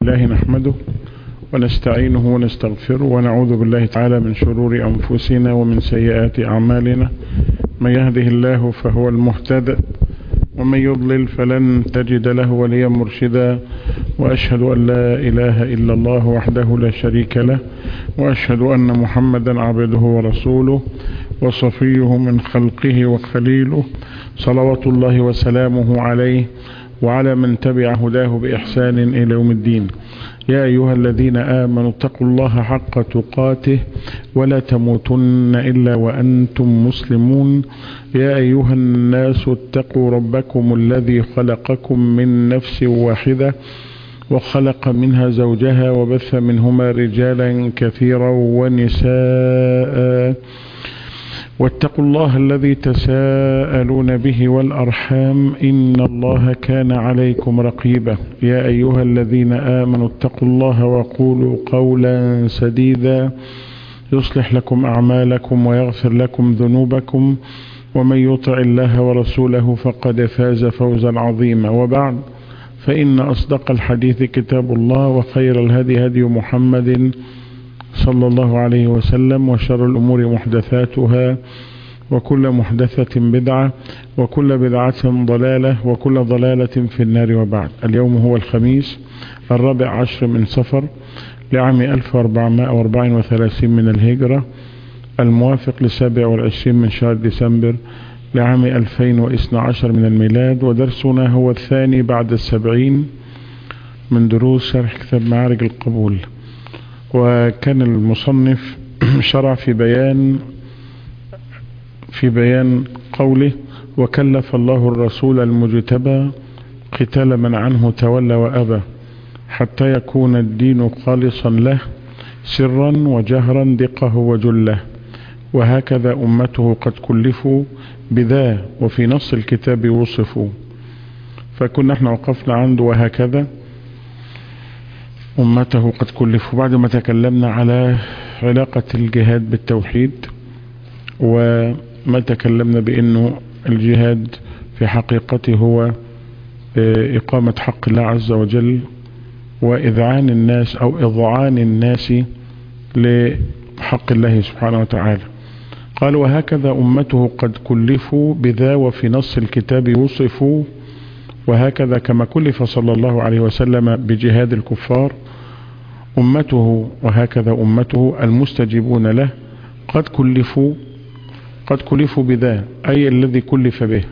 الله نحمده ونستعينه ونستغفره ونعوذ بالله تعالى من شرور أنفسنا ومن سيئات أعمالنا من يهده الله فهو المهتد ومن يضلل فلن تجد له وليا مرشدا وأشهد أن لا إله إلا الله وحده لا شريك له وأشهد أن محمدا عبده ورسوله وصفيه من خلقه وخليله صلوات الله وسلامه عليه وعلى من تبع هداه بإحسان إلى يوم الدين يا أيها الذين آمنوا اتقوا الله حق تقاته ولا تموتن إلا وأنتم مسلمون يا أيها الناس اتقوا ربكم الذي خلقكم من نفس واحدة وخلق منها زوجها وبث منهما رجالا كثيرا ونساء واتقوا الله الذي تساءلون به والأرحام إن الله كان عليكم رقيبا يا أيها الذين آمنوا اتقوا الله وقولوا قولا سديدا يصلح لكم أعمالكم ويغفر لكم ذنوبكم ومن يطع الله ورسوله فقد فاز فوزا عظيما وبعد فإن أصدق الحديث كتاب الله وخير الهدي هدي محمد صلى الله عليه وسلم وشر الأمور محدثاتها وكل محدثة بدعة وكل بدعة ضلالة وكل ضلالة في النار وبعد اليوم هو الخميس الرابع عشر من صفر لعام 1434 من الهجرة الموافق لسابع والعشرين من شهر ديسمبر لعام 2012 من الميلاد ودرسنا هو الثاني بعد السبعين من دروس شرح كتاب معارج القبول وكان المصنف شرع في بيان في بيان قوله وكلف الله الرسول المجتبى قتال من عنه تولى وأبى حتى يكون الدين خالصا له سرا وجهرا دقه وجله وهكذا أمته قد كلفوا بذا وفي نص الكتاب وصفوا فكنا احنا وقفنا عنده وهكذا أمته قد كلفوا بعد ما تكلمنا على علاقة الجهاد بالتوحيد وما تكلمنا بأنه الجهاد في حقيقته هو إقامة حق الله عز وجل وإذعان الناس أو إضعان الناس لحق الله سبحانه وتعالى قال وهكذا أمته قد كلفوا بذا وفي نص الكتاب وصفوا وهكذا كما كلف صلى الله عليه وسلم بجهاد الكفار أمته وهكذا أمته المستجيبون له قد كلفوا قد كلفوا بذا أي الذي كلف به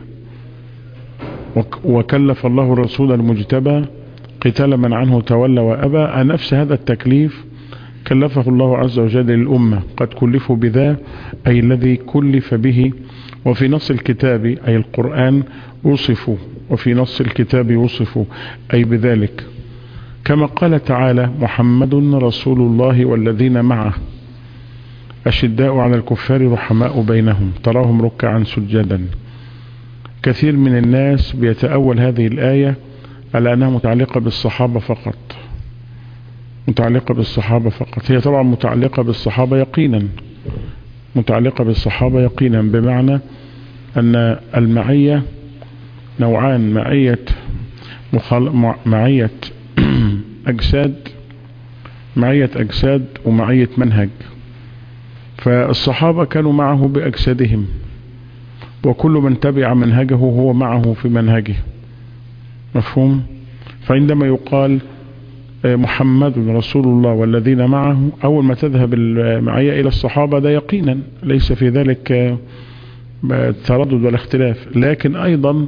وكلف الله الرسول المجتبى قتال من عنه تولى وأبى نفس هذا التكليف كلفه الله عز وجل للأمة قد كلفوا بذا أي الذي كلف به وفي نص الكتاب أي القرآن وصفوا وفي نص الكتاب وصفوا أي بذلك كما قال تعالى محمد رسول الله والذين معه أشداء على الكفار رحماء بينهم تراهم ركعا سجدا كثير من الناس بيتأول هذه الآية على أنها متعلقة بالصحابة فقط متعلقة بالصحابة فقط هي طبعا متعلقة بالصحابة يقينا متعلقة بالصحابة يقينا بمعنى أن المعية نوعان معية مخل... معية أجساد معية أجساد ومعية منهج فالصحابة كانوا معه بأجسادهم وكل من تبع منهجه هو معه في منهجه مفهوم فعندما يقال محمد رسول الله والذين معه أول ما تذهب المعية إلى الصحابة ده يقينا ليس في ذلك تردد ولا اختلاف لكن أيضا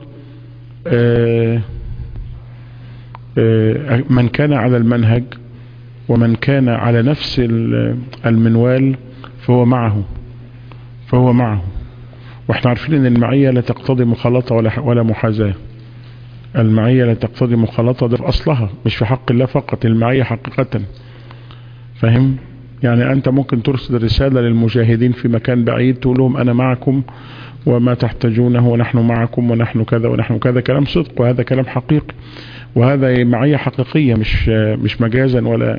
من كان على المنهج ومن كان على نفس المنوال فهو معه فهو معه واحنا عارفين ان المعية لا تقتضي مخالطة ولا ولا محاذاة المعية لا تقتضي مخالطة ده في اصلها مش في حق الله فقط المعية حقيقة فهم يعني انت ممكن ترسل رسالة للمجاهدين في مكان بعيد تقول لهم انا معكم وما تحتاجونه ونحن معكم ونحن كذا ونحن كذا كلام صدق وهذا كلام حقيقي وهذا معية حقيقية مش مش مجازا ولا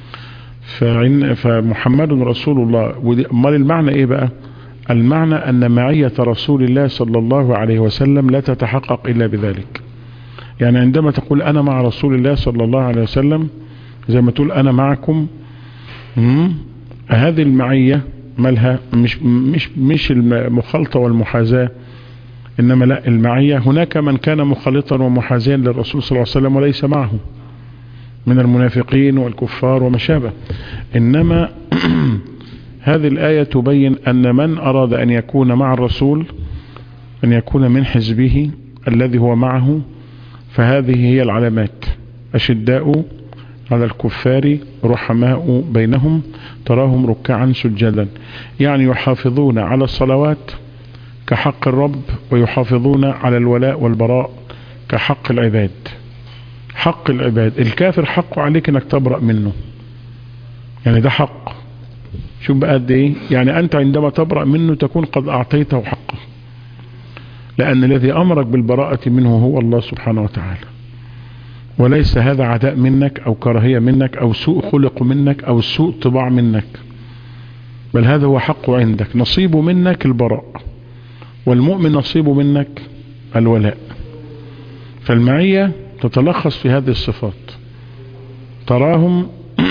فمحمد رسول الله امال المعنى ايه بقى المعنى ان معية رسول الله صلى الله عليه وسلم لا تتحقق الا بذلك يعني عندما تقول انا مع رسول الله صلى الله عليه وسلم زي ما تقول انا معكم مم. هذه المعية مالها مش مش مش المخالطة والمحاذاة انما لا المعية هناك من كان مخالطا ومحاذيا للرسول صلى الله عليه وسلم وليس معه من المنافقين والكفار وما شابه انما هذه الآية تبين أن من أراد أن يكون مع الرسول أن يكون من حزبه الذي هو معه فهذه هي العلامات أشداء على الكفار رحماء بينهم تراهم ركعا سجدا يعني يحافظون على الصلوات كحق الرب ويحافظون على الولاء والبراء كحق العباد حق العباد الكافر حقه عليك انك تبرأ منه يعني ده حق شوف بقى قد ايه يعني انت عندما تبرأ منه تكون قد اعطيته حقه لان الذي امرك بالبراءة منه هو الله سبحانه وتعالى وليس هذا عداء منك او كراهية منك او سوء خلق منك او سوء طباع منك بل هذا هو حقه عندك نصيبه منك البراء والمؤمن نصيبه منك الولاء فالمعية تتلخص في هذه الصفات تراهم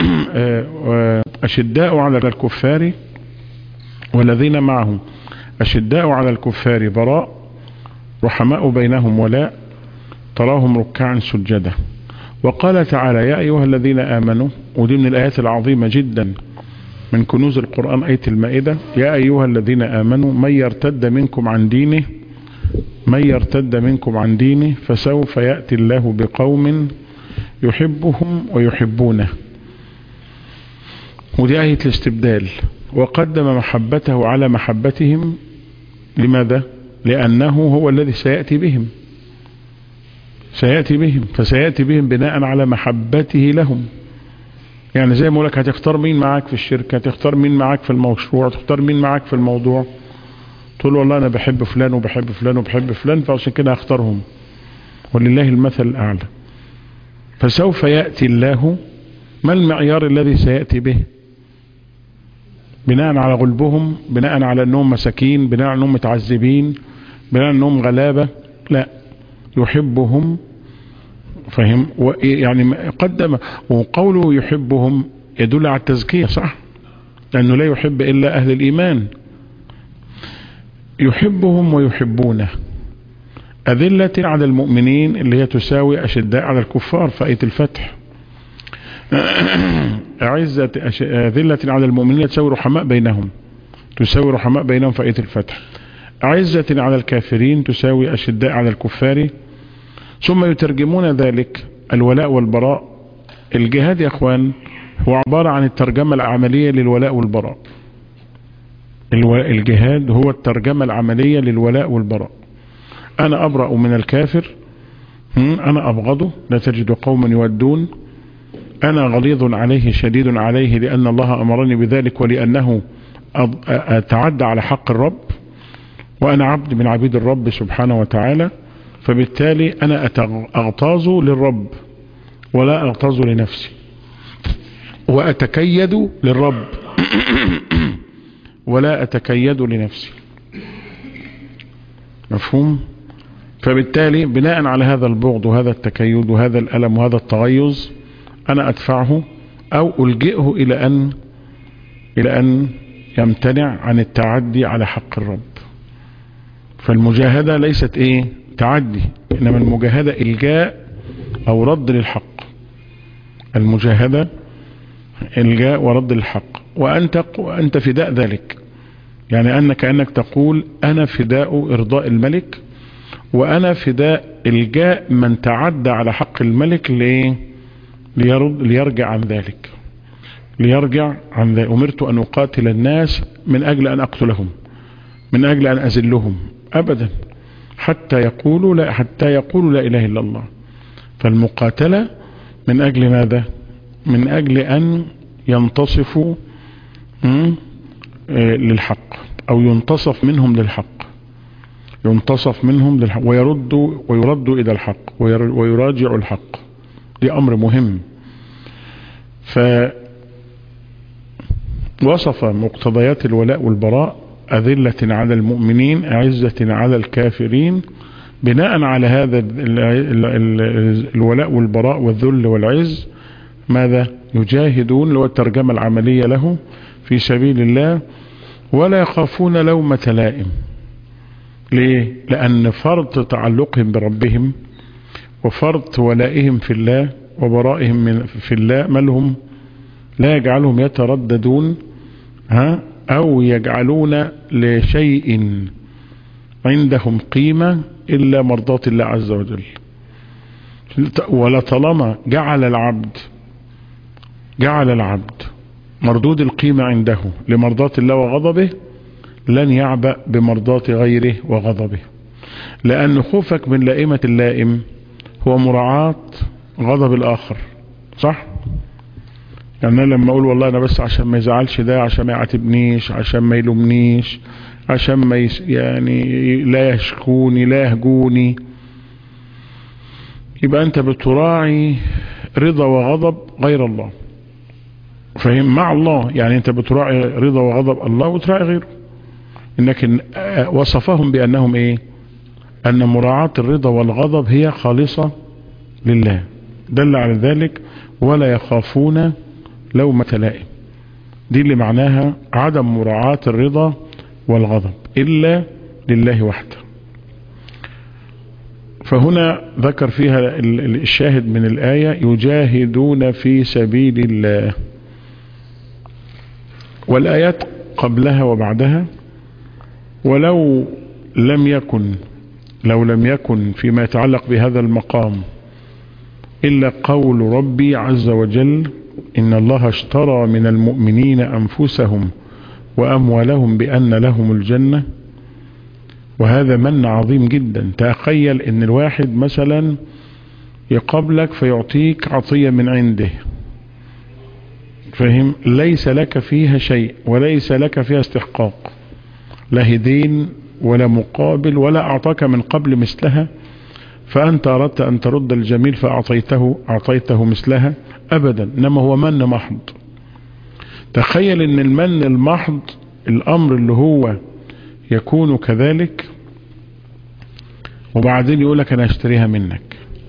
أشداء على الكفار والذين معهم أشداء على الكفار براء رحماء بينهم ولاء تراهم ركعا سجدا وقال تعالى يا أيها الذين آمنوا ودي من الآيات العظيمة جدا من كنوز القرآن آية المائدة يا أيها الذين آمنوا من يرتد منكم عن دينه من يرتد منكم عن دينه فسوف يأتي الله بقوم يحبهم ويحبونه ودي آية الاستبدال وقدم محبته على محبتهم لماذا لأنه هو الذي سيأتي بهم سيأتي بهم فسيأتي بهم بناء على محبته لهم يعني زي ما اقول لك هتختار مين معاك في الشركة هتختار مين معاك في المشروع تختار مين معاك في الموضوع تقول والله انا بحب فلان وبحب فلان وبحب فلان فعشان كده هختارهم ولله المثل الاعلى فسوف يأتي الله ما المعيار الذي سيأتي به بناء على غلبهم بناء على انهم مساكين بناء على انهم متعذبين بناء على انهم غلابة لا يحبهم فهم يعني قدم وقوله يحبهم يدل على التزكية صح لأنه لا يحب إلا أهل الإيمان يحبهم ويحبونه أذلة على المؤمنين اللي هي تساوي أشداء على الكفار في آية الفتح أعزة أذلة على المؤمنين تساوي رحماء بينهم تساوي رحماء بينهم في آية الفتح أعزة على الكافرين تساوي أشداء على الكفار ثم يترجمون ذلك الولاء والبراء الجهاد يا اخوان هو عبارة عن الترجمة العملية للولاء والبراء الجهاد هو الترجمة العملية للولاء والبراء انا ابرأ من الكافر انا ابغضه لا تجد قوما يودون انا غليظ عليه شديد عليه لان الله امرني بذلك ولانه اتعدى على حق الرب وانا عبد من عبيد الرب سبحانه وتعالى فبالتالي أنا أغتاظ للرب ولا أغتاظ لنفسي وأتكيد للرب ولا أتكيد لنفسي مفهوم فبالتالي بناء على هذا البغض وهذا التكيد وهذا الألم وهذا التغيظ أنا أدفعه أو ألجئه إلى أن إلى أن يمتنع عن التعدي على حق الرب فالمجاهدة ليست إيه تعدي إنما المجاهدة إلجاء أو رد للحق المجاهدة إلجاء ورد للحق وأنت, وأنت فداء ذلك يعني أنك أنك تقول أنا فداء إرضاء الملك وأنا فداء إلجاء من تعدى على حق الملك ليه ليرد ليرجع عن ذلك ليرجع عن ذلك أمرت أن أقاتل الناس من أجل أن أقتلهم من أجل أن أزلهم أبدا حتى يقولوا لا حتى يقولوا لا إله إلا الله فالمقاتلة من أجل ماذا من أجل أن ينتصفوا للحق أو ينتصف منهم للحق ينتصف منهم للحق ويردوا ويردوا إلى الحق ويراجعوا الحق دي أمر مهم فوصف مقتضيات الولاء والبراء أذلة على المؤمنين أعزة على الكافرين بناء على هذا الولاء والبراء والذل والعز ماذا يجاهدون اللي هو الترجمة العملية له في سبيل الله ولا يخافون لومة لائم ليه لأن فرط تعلقهم بربهم وفرط ولائهم في الله وبرائهم من في الله مالهم لا يجعلهم يترددون ها أو يجعلون لشيء عندهم قيمة إلا مرضاة الله عز وجل ولطالما جعل العبد جعل العبد مردود القيمة عنده لمرضاة الله وغضبه لن يعبأ بمرضاة غيره وغضبه لأن خوفك من لائمة اللائم هو مراعاة غضب الآخر صح يعني أنا لما أقول والله أنا بس عشان ما يزعلش ده عشان ما يعاتبنيش عشان ما يلومنيش عشان ما يس يعني لا يشكوني لا يهجوني يبقى أنت بتراعي رضا وغضب غير الله فهم مع الله يعني أنت بتراعي رضا وغضب الله وتراعي غيره لكن وصفهم بأنهم إيه أن مراعاة الرضا والغضب هي خالصة لله دل على ذلك ولا يخافون لومة لائم دي اللي معناها عدم مراعاة الرضا والغضب إلا لله وحده فهنا ذكر فيها الشاهد من الآية يجاهدون في سبيل الله والآيات قبلها وبعدها ولو لم يكن لو لم يكن فيما يتعلق بهذا المقام إلا قول ربي عز وجل إن الله اشترى من المؤمنين أنفسهم وأموالهم بأن لهم الجنة وهذا من عظيم جدا تخيل ان الواحد مثلا يقابلك فيعطيك عطية من عنده فهم ليس لك فيها شيء وليس لك فيها استحقاق لا هدين ولا مقابل ولا أعطاك من قبل مثلها فأنت أردت أن ترد الجميل فأعطيته أعطيته مثلها أبدا إنما هو من محض تخيل ان المن المحض الأمر اللي هو يكون كذلك وبعدين يقولك أنا أشتريها منك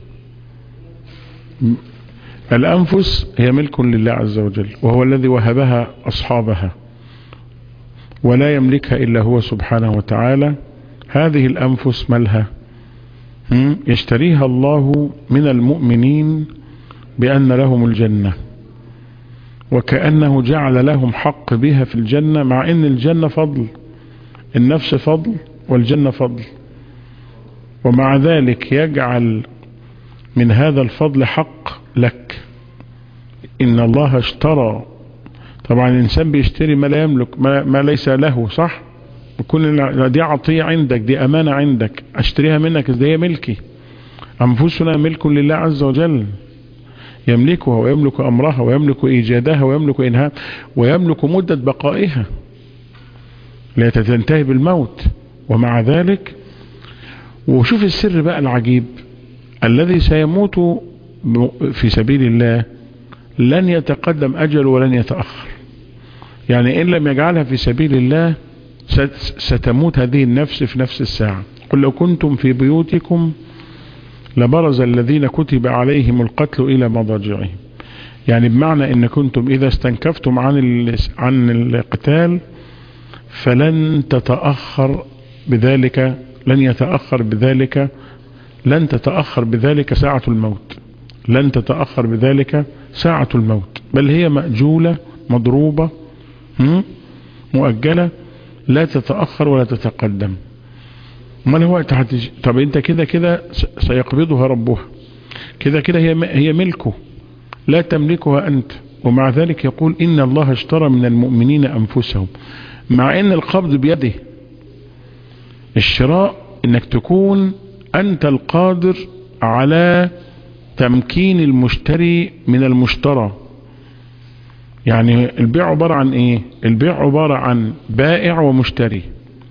الأنفس هي ملك لله عز وجل وهو الذي وهبها أصحابها ولا يملكها إلا هو سبحانه وتعالى هذه الأنفس ملها يشتريها الله من المؤمنين بأن لهم الجنة وكأنه جعل لهم حق بها في الجنة مع أن الجنة فضل النفس فضل والجنة فضل ومع ذلك يجعل من هذا الفضل حق لك إن الله اشترى طبعا الإنسان بيشتري ما لا يملك ما, ما ليس له صح كل دي عطية عندك دي أمانة عندك أشتريها منك ازاي هي ملكي أنفسنا ملك لله عز وجل يملكها ويملك أمرها ويملك إيجادها ويملك إنهاء ويملك مدة بقائها لا تنتهي بالموت ومع ذلك وشوف السر بقى العجيب الذي سيموت في سبيل الله لن يتقدم أجل ولن يتأخر يعني إن لم يجعلها في سبيل الله ستموت هذه النفس في نفس الساعة قل لو كنتم في بيوتكم لبرز الذين كتب عليهم القتل إلى مضاجعهم يعني بمعنى إن كنتم إذا استنكفتم عن عن القتال فلن تتأخر بذلك لن يتأخر بذلك لن تتأخر بذلك ساعة الموت لن تتأخر بذلك ساعة الموت بل هي مأجولة مضروبة مؤجلة لا تتأخر ولا تتقدم ما الوقت هتج... طب انت كده كده سيقبضها ربها كده كده هي هي ملكه لا تملكها انت ومع ذلك يقول ان الله اشترى من المؤمنين انفسهم مع ان القبض بيده الشراء انك تكون انت القادر على تمكين المشتري من المشترى يعني البيع عبارة عن ايه البيع عبارة عن بائع ومشتري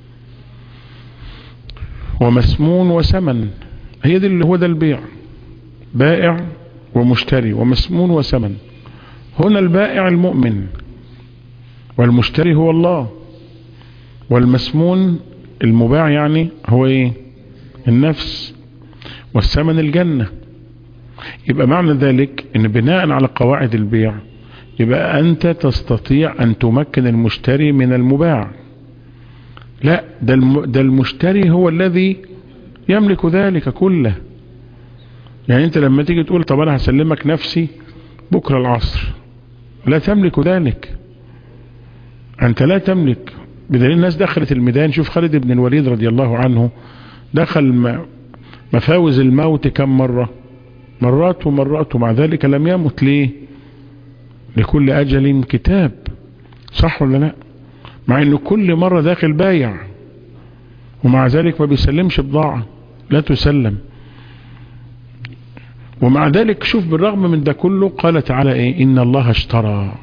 ومسمون وسمن هي دي اللي هو ده البيع بائع ومشتري ومسمون وسمن هنا البائع المؤمن والمشتري هو الله والمسمون المباع يعني هو ايه النفس والثمن الجنة يبقى معنى ذلك ان بناء على قواعد البيع يبقى انت تستطيع ان تمكن المشتري من المباع لا ده, الم... ده المشتري هو الذي يملك ذلك كله يعني انت لما تيجي تقول طب انا هسلمك نفسي بكرة العصر لا تملك ذلك انت لا تملك بدليل الناس دخلت الميدان شوف خالد بن الوليد رضي الله عنه دخل مفاوز الموت كم مرة مرات ومرات ومع ذلك لم يمت ليه لكل اجل كتاب صح ولا لا مع انه كل مرة داخل بايع ومع ذلك ما بيسلمش بضاعة لا تسلم ومع ذلك شوف بالرغم من ده كله قال تعالى ايه ان الله اشترى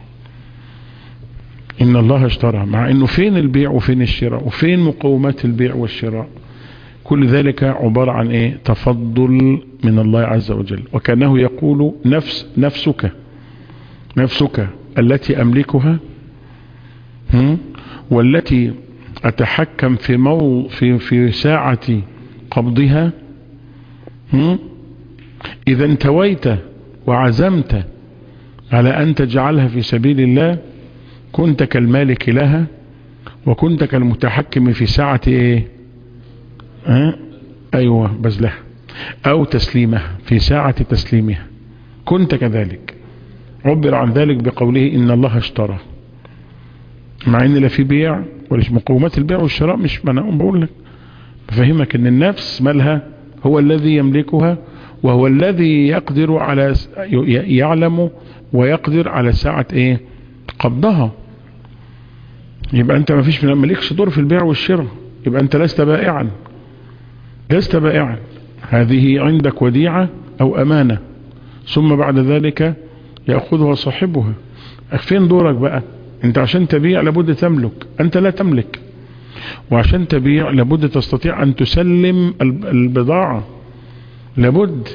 ان الله اشترى مع انه فين البيع وفين الشراء وفين مقومات البيع والشراء كل ذلك عبارة عن ايه تفضل من الله عز وجل وكانه يقول نفس نفسك نفسك التي املكها والتي اتحكم في مو في في ساعة قبضها اذا انتويت وعزمت على ان تجعلها في سبيل الله كنت كالمالك لها وكنت كالمتحكم في ساعة ايه اه؟ ايوه بذلها او تسليمها في ساعة تسليمها كنت كذلك عبر عن ذلك بقوله ان الله اشترى مع ان لا في بيع وليش مقومات البيع والشراء مش ما انا بقول لك بفهمك ان النفس مالها هو الذي يملكها وهو الذي يقدر على يعلم ويقدر على ساعة ايه قبضها يبقى انت ما فيش مالكش دور في البيع والشراء يبقى انت لست بائعا لست بائعا هذه عندك وديعة او امانة ثم بعد ذلك يأخذها صاحبها فين دورك بقى انت عشان تبيع لابد تملك انت لا تملك وعشان تبيع لابد تستطيع ان تسلم البضاعة لابد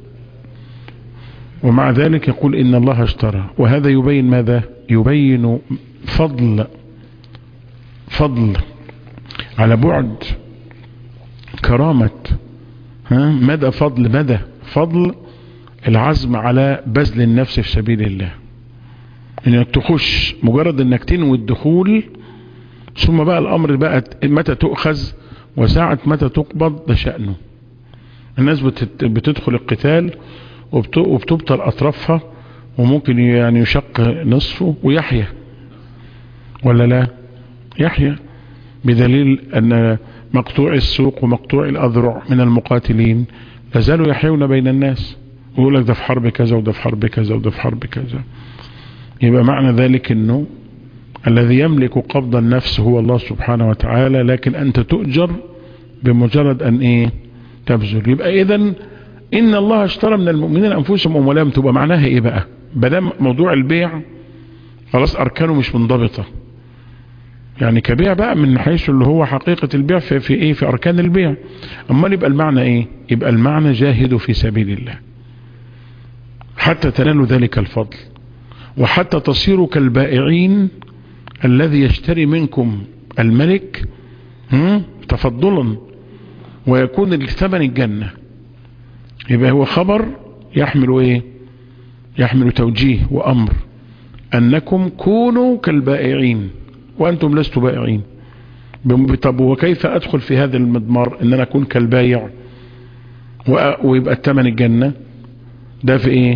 ومع ذلك يقول ان الله اشترى وهذا يبين ماذا يبين فضل فضل على بعد كرامة ها مدى فضل مدى فضل العزم على بذل النفس في سبيل الله انك تخش مجرد انك تنوي الدخول ثم بقى الامر بقى متى تؤخذ وساعة متى تقبض ده شأنه الناس بتدخل القتال وبتبطل اطرافها وممكن يعني يشق نصفه ويحيا ولا لا يحيا بدليل ان مقطوع السوق ومقطوع الاذرع من المقاتلين لازالوا يحيون بين الناس ويقول لك ده في حرب كذا وده في حرب كذا وده في حرب كذا يبقى معنى ذلك انه الذي يملك قبض النفس هو الله سبحانه وتعالى لكن انت تؤجر بمجرد ان ايه تبذل يبقى اذا ان الله اشترى من المؤمنين انفسهم اموالهم تبقى معناها ايه بقى بدل موضوع البيع خلاص اركانه مش منضبطة يعني كبيع بقى من حيث اللي هو حقيقة البيع في, في ايه في اركان البيع اما يبقى المعنى ايه يبقى المعنى جاهدوا في سبيل الله حتى تنالوا ذلك الفضل وحتى تصيروا كالبائعين الذي يشتري منكم الملك تفضلا ويكون الثمن الجنة يبقى هو خبر يحمل ايه يحمل توجيه وامر انكم كونوا كالبائعين وانتم لستوا بائعين طب وكيف ادخل في هذا المضمار ان انا اكون كالبايع ويبقى الثمن الجنة ده في ايه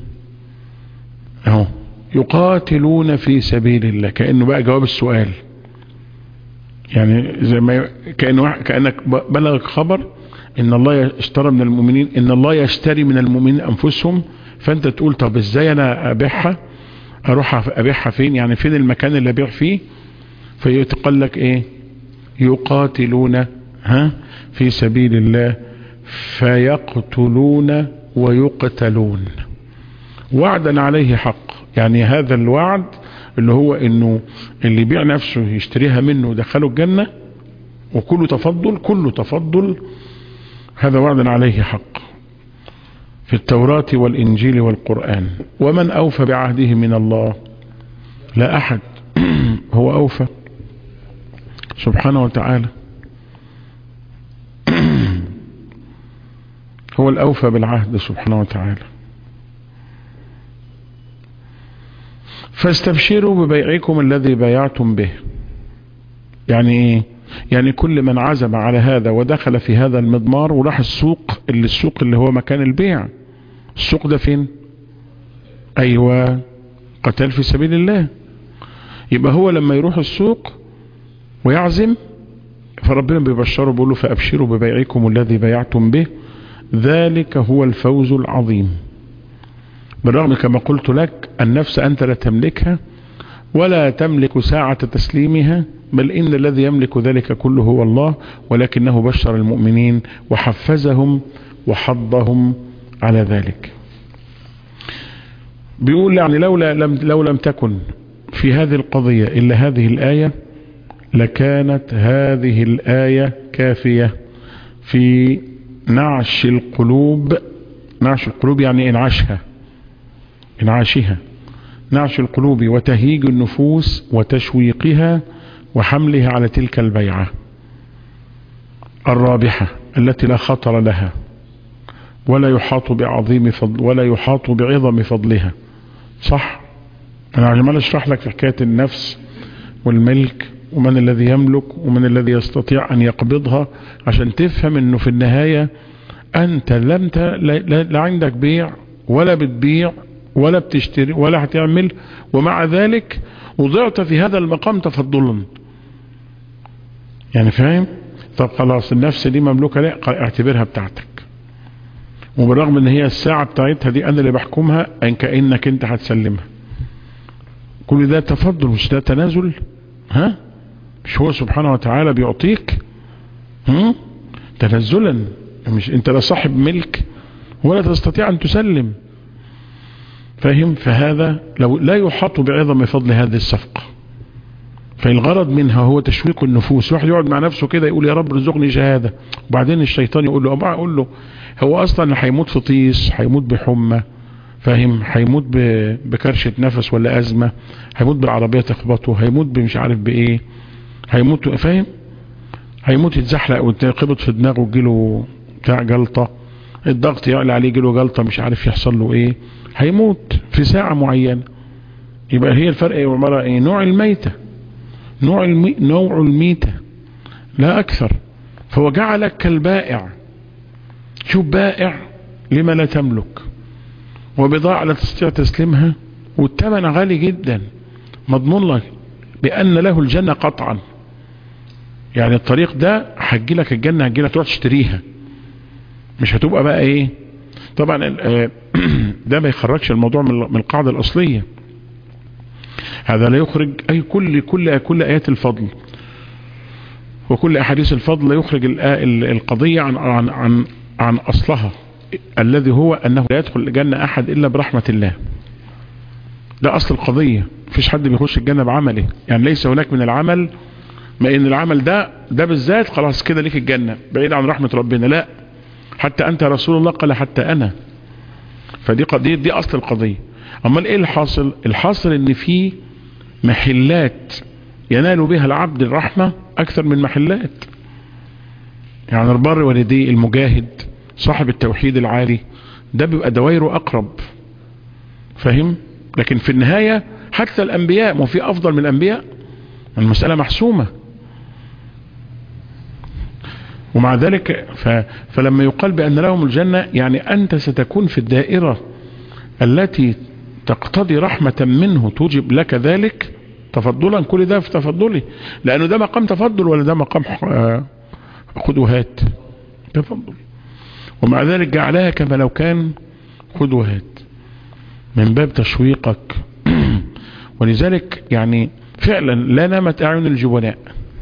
اهو يقاتلون في سبيل الله كأنه بقى جواب السؤال يعني زي ما كأنه كأنك بلغ خبر ان الله اشترى من المؤمنين ان الله يشتري من المؤمنين انفسهم فانت تقول طب ازاي انا ابيعها اروح ابيعها فين يعني فين المكان اللي ابيع فيه فيتقال لك ايه يقاتلون ها في سبيل الله فيقتلون ويقتلون وعدا عليه حق يعني هذا الوعد اللي هو انه اللي يبيع نفسه يشتريها منه ودخله الجنة وكله تفضل كله تفضل هذا وعد عليه حق في التوراة والإنجيل والقرآن ومن أوفى بعهده من الله لا أحد هو أوفى سبحانه وتعالى هو الأوفى بالعهد سبحانه وتعالى فاستبشروا ببيعكم الذي بايعتم به يعني ايه يعني كل من عزم على هذا ودخل في هذا المضمار وراح السوق اللي السوق اللي هو مكان البيع السوق ده فين ايوه قتال في سبيل الله يبقى هو لما يروح السوق ويعزم فربنا بيبشره بيقول له فابشروا ببيعكم الذي بايعتم به ذلك هو الفوز العظيم بالرغم كما قلت لك النفس أنت لا تملكها ولا تملك ساعة تسليمها بل إن الذي يملك ذلك كله هو الله ولكنه بشر المؤمنين وحفزهم وحضهم على ذلك بيقول يعني لولا لم, لو لم تكن في هذه القضية إلا هذه الآية لكانت هذه الآية كافية في نعش القلوب نعش القلوب يعني انعاشها انعاشها نعش القلوب وتهيج النفوس وتشويقها وحملها على تلك البيعة الرابحة التي لا خطر لها ولا يحاط بعظيم فضل ولا يحاط بعظم فضلها صح انا عمال اشرح لك في حكاية النفس والملك ومن الذي يملك ومن الذي يستطيع ان يقبضها عشان تفهم انه في النهاية انت لم ت... لا... لا عندك بيع ولا بتبيع ولا بتشتري ولا هتعمل ومع ذلك وضعت في هذا المقام تفضلا يعني فاهم طب خلاص النفس دي مملوكة لا اعتبرها بتاعتك وبالرغم ان هي الساعة بتاعتها دي انا اللي بحكمها ان كأنك انت هتسلمها كل ده تفضل مش ده تنازل ها مش هو سبحانه وتعالى بيعطيك هم؟ تنزلا مش انت لا صاحب ملك ولا تستطيع ان تسلم فاهم فهذا لو لا يحاط بعظم فضل هذه الصفقة فالغرض منها هو تشويق النفوس واحد يقعد مع نفسه كده يقول يا رب رزقني شهادة وبعدين الشيطان يقول له أبا أقول له هو أصلا هيموت في طيس هيموت بحمى فاهم هيموت بكرشة نفس ولا أزمة هيموت بالعربية تخبطه هيموت بمش عارف بإيه هيموت فاهم هيموت يتزحلق ويتقبض في دماغه ويجيله بتاع جلطة الضغط يعلى عليه يجيله جلطة مش عارف يحصل له ايه هيموت في ساعة معينة يبقى هي الفرق يا عمارة ايه نوع الميتة نوع المي... نوع الميتة لا اكثر فهو جعلك كالبائع شوف بائع لما لا تملك وبضاعة لا تستطيع تسليمها والثمن غالي جدا مضمون لك بأن له الجنة قطعا يعني الطريق ده هتجي لك الجنة هتجي لك تروح تشتريها مش هتبقى بقى ايه طبعا ده ما يخرجش الموضوع من القاعدة الأصلية هذا لا يخرج أي كل كل كل آيات الفضل وكل أحاديث الفضل لا يخرج القضية عن عن عن عن أصلها الذي هو أنه لا يدخل الجنة أحد إلا برحمة الله ده أصل القضية مفيش حد بيخش الجنة بعمله يعني ليس هناك من العمل ما إن العمل ده ده بالذات خلاص كده ليك الجنة بعيد عن رحمة ربنا لا حتى أنت رسول الله قال حتى أنا فدي قضية دي أصل القضية أما إيه الحاصل الحاصل إن في محلات ينال بها العبد الرحمة أكثر من محلات يعني البر والدي المجاهد صاحب التوحيد العالي ده بيبقى دوائره أقرب فاهم لكن في النهاية حتى الأنبياء ما في أفضل من الأنبياء المسألة محسومة ومع ذلك ف... فلما يقال بأن لهم الجنة يعني أنت ستكون في الدائرة التي تقتضي رحمة منه توجب لك ذلك تفضلا كل ده في تفضلي لأنه ده مقام تفضل ولا ده مقام خذ وهات تفضل ومع ذلك جعلها كما لو كان خذ وهات من باب تشويقك ولذلك يعني فعلا لا نامت أعين الجبناء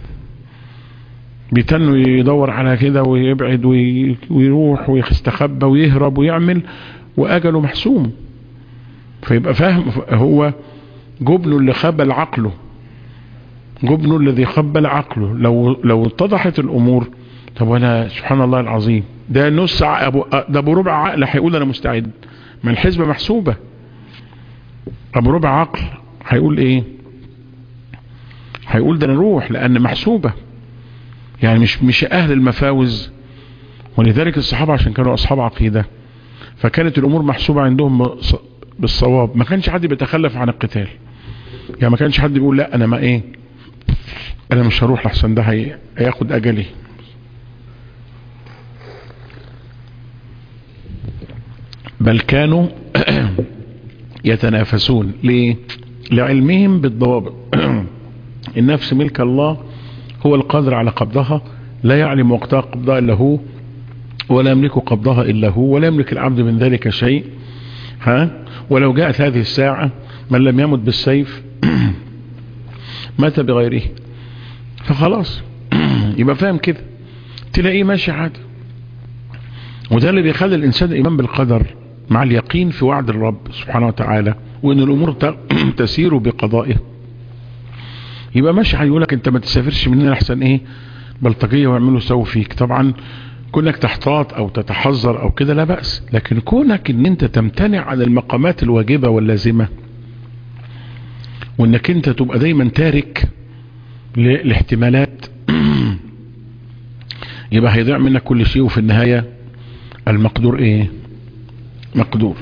بيتنوا يدور على كده ويبعد ويروح ويستخبى ويهرب ويعمل وأجله محسوم فيبقى فاهم هو جبن اللي خبل عقله جبن الذي خبل عقله لو لو اتضحت الأمور طب وانا سبحان الله العظيم ده نص أبو ده ابو ربع عقل هيقول انا مستعد ما الحسبة محسوبة ابو ربع عقل هيقول ايه هيقول ده نروح لان محسوبة يعني مش مش اهل المفاوز ولذلك الصحابة عشان كانوا اصحاب عقيدة فكانت الامور محسوبة عندهم بالصواب ما كانش حد بيتخلف عن القتال يعني ما كانش حد بيقول لا انا ما ايه انا مش هروح لحسن ده هي- هياخد اجلي بل كانوا يتنافسون ليه لعلمهم بالضوابط النفس ملك الله هو القادر على قبضها لا يعلم وقتها قبضها إلا هو ولا يملك قبضها إلا هو ولا يملك العبد من ذلك شيء ها ولو جاءت هذه الساعة من لم يمت بالسيف مات بغيره فخلاص يبقى فاهم كده تلاقيه ماشي عادي وده اللي بيخلي الإنسان الإيمان بالقدر مع اليقين في وعد الرب سبحانه وتعالى وإن الأمور ت- تسير بقضائه يبقى ماشي هيقولك انت ما تسافرش من هنا احسن ايه بلطجية ويعملوا سووا فيك طبعا كونك تحتاط او تتحذر او كده لا بأس لكن كونك ان انت تمتنع عن المقامات الواجبة واللازمة وانك انت تبقى دايما تارك ل- لاحتمالات يبقى هيضيع منك كل شيء وفي النهاية المقدور ايه مقدور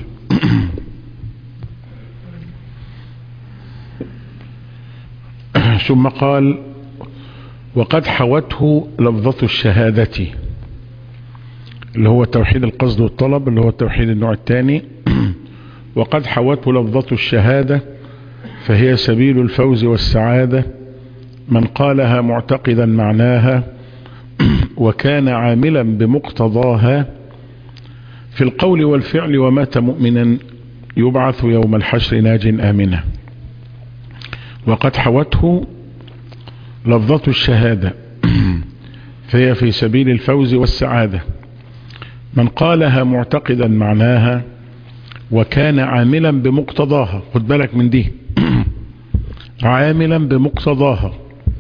ثم قال وقد حوته لفظة الشهادة اللي هو توحيد القصد والطلب اللي هو التوحيد النوع الثاني وقد حوته لفظة الشهادة فهي سبيل الفوز والسعادة من قالها معتقدا معناها وكان عاملا بمقتضاها في القول والفعل ومات مؤمنا يبعث يوم الحشر ناج آمنا وقد حوته لفظة الشهادة فهي في سبيل الفوز والسعادة من قالها معتقدا معناها وكان عاملا بمقتضاها خد بالك من دي عاملا بمقتضاها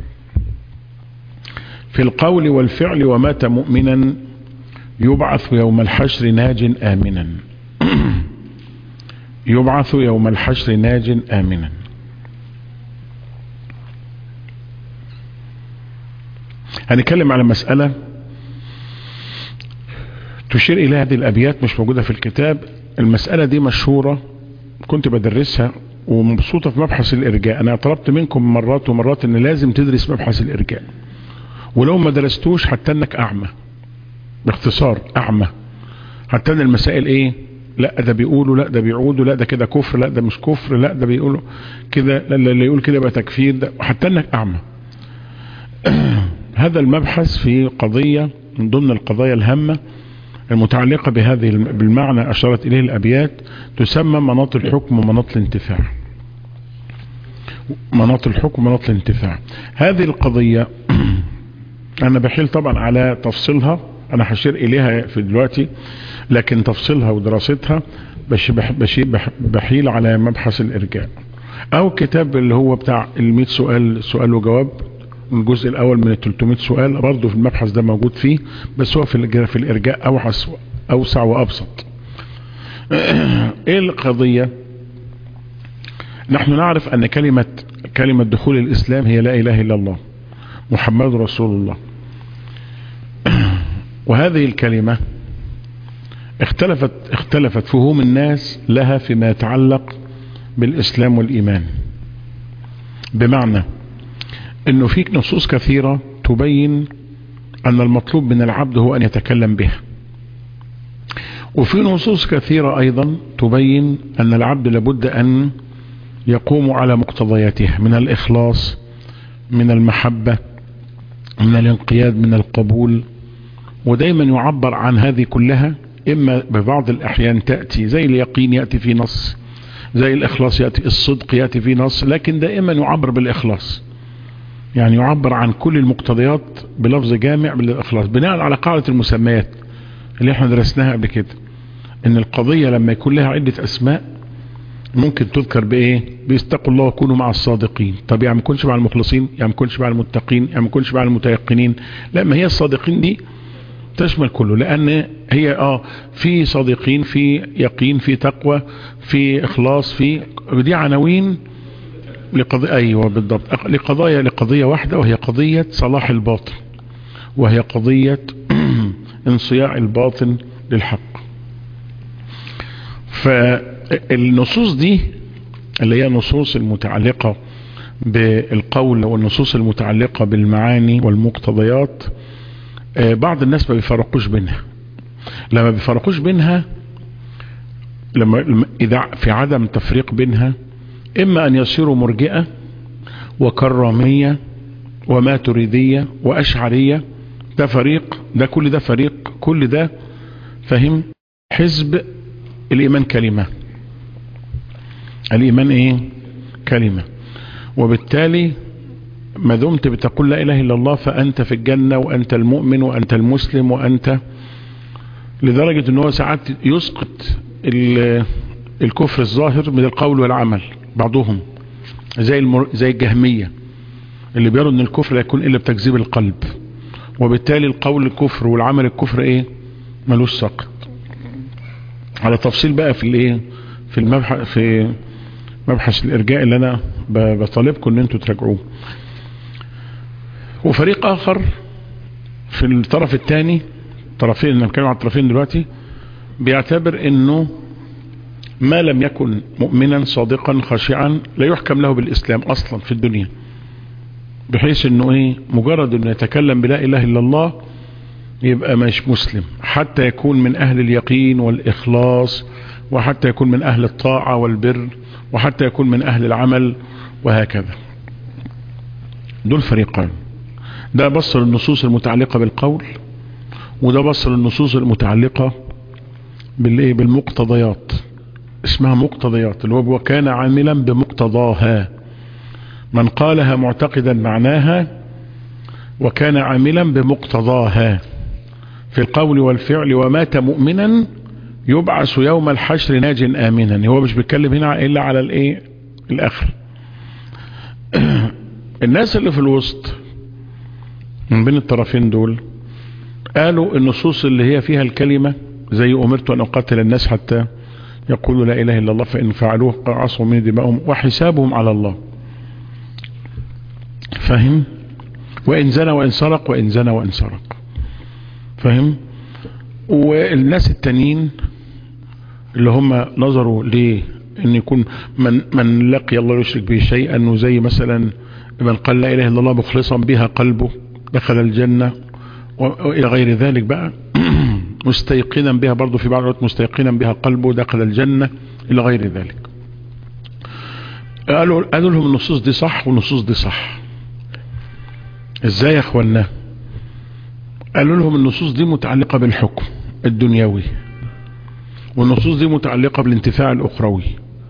في القول والفعل ومات مؤمنا يبعث يوم الحشر ناج آمنا يبعث يوم الحشر ناج آمنا هنتكلم على مسألة تشير إلى هذه الأبيات مش موجودة في الكتاب المسألة دي مشهورة كنت بدرسها ومبسوطة في مبحث الإرجاء أنا طلبت منكم مرات ومرات أن لازم تدرس مبحث الإرجاء ولو ما درستوش حتى أنك أعمى باختصار أعمى حتى أن المسائل إيه لا ده بيقولوا لا ده بيعودوا لا ده كده كفر لا ده مش كفر لا ده بيقولوا كده لا اللي يقول كده يبقى تكفير ده حتى أنك أعمى هذا المبحث في قضية من ضمن القضايا الهامة المتعلقة بهذه بالمعنى أشارت إليه الأبيات تسمى مناط الحكم ومناط الانتفاع مناط الحكم ومناط الانتفاع هذه القضية أنا بحيل طبعا على تفصيلها أنا هشير إليها في دلوقتي لكن تفصيلها ودراستها بش بش بحيل على مبحث الإرجاء أو كتاب اللي هو بتاع المئة سؤال سؤال وجواب الجزء الاول من ال 300 سؤال برضه في المبحث ده موجود فيه بس هو في في الارجاء اوحس اوسع وابسط ايه القضية نحن نعرف ان كلمة كلمة دخول الاسلام هي لا اله الا الله محمد رسول الله وهذه الكلمة اختلفت اختلفت فهوم الناس لها فيما يتعلق بالاسلام والايمان بمعنى انه فيك نصوص كثيرة تبين ان المطلوب من العبد هو ان يتكلم بها وفي نصوص كثيرة ايضا تبين ان العبد لابد ان يقوم على مقتضياتها من الاخلاص من المحبة من الانقياد من القبول ودايما يعبر عن هذه كلها اما ببعض الاحيان تأتي زي اليقين يأتي في نص زي الاخلاص يأتي الصدق يأتي في نص لكن دائما يعبر بالاخلاص يعني يعبر عن كل المقتضيات بلفظ جامع بالاخلاص بناء على قاعدة المسميات اللي احنا درسناها قبل كده ان القضية لما يكون لها عدة اسماء ممكن تذكر بايه بيستقوا الله وكونوا مع الصادقين طب يعني ما يكونش مع المخلصين يعني ما يكونش مع المتقين يعني ما يكونش مع المتيقنين لا ما هي الصادقين دي تشمل كله لان هي اه في صادقين في يقين في تقوى في اخلاص في دي عناوين لقضية ايوه بالضبط لقضايا لقضية واحدة وهي قضية صلاح الباطن وهي قضية انصياع الباطن للحق فالنصوص دي اللي هي النصوص المتعلقة بالقول والنصوص المتعلقة بالمعاني والمقتضيات بعض الناس ما بيفرقوش بينها لما بيفرقوش بينها لما إذا في عدم تفريق بينها إما أن يصيروا مرجئة وكرامية وماتريدية وأشعرية ده فريق ده كل ده فريق كل ده فهم حزب الإيمان كلمة الإيمان إيه كلمة وبالتالي ما دمت بتقول لا إله إلا الله فأنت في الجنة وأنت المؤمن وأنت المسلم وأنت لدرجة أنه ساعات يسقط الكفر الظاهر من القول والعمل بعضهم زي المر... زي الجهمية اللي بيروا ان الكفر لا يكون الا بتكذيب القلب وبالتالي القول الكفر والعمل الكفر ايه ملوش سقط على تفصيل بقى في الايه في المبحث في مبحث الارجاء اللي انا بطالبكم ان انتوا تراجعوه وفريق اخر في الطرف الثاني طرفين انا بتكلم على الطرفين دلوقتي بيعتبر انه ما لم يكن مؤمنا صادقا خاشعا لا يحكم له بالاسلام اصلا في الدنيا بحيث انه ايه مجرد انه يتكلم بلا اله الا الله يبقى مش مسلم حتى يكون من اهل اليقين والاخلاص وحتى يكون من اهل الطاعة والبر وحتى يكون من اهل العمل وهكذا دول فريقان ده بص النصوص المتعلقة بالقول وده بص النصوص المتعلقة بالايه بالمقتضيات اسمها مقتضيات اللي هو كان عاملا بمقتضاها من قالها معتقدا معناها وكان عاملا بمقتضاها في القول والفعل ومات مؤمنا يبعث يوم الحشر ناج آمنا هو مش بيتكلم هنا إلا على الايه الآخر الناس اللي في الوسط من بين الطرفين دول قالوا النصوص اللي هي فيها الكلمة زي أمرت أن أقاتل الناس حتى يقولوا لا إله إلا الله فإن فعلوه عصوا من دماؤهم وحسابهم على الله فهم وإن زنى وإن سرق وإن زنى وإن سرق فهم والناس التانيين اللي هم نظروا ليه ان يكون من, من لقي الله يشرك به شيئا وزي مثلا من قال لا اله الا الله مخلصا بها قلبه دخل الجنة والى غير ذلك بقى مستيقنا بها برضو في بعض الوقت مستيقنا بها قلبه دخل الجنة الى غير ذلك قالوا, قالوا لهم النصوص دي صح والنصوص دي صح ازاي يا اخوانا قالوا لهم النصوص دي متعلقة بالحكم الدنيوي والنصوص دي متعلقة بالانتفاع الاخروي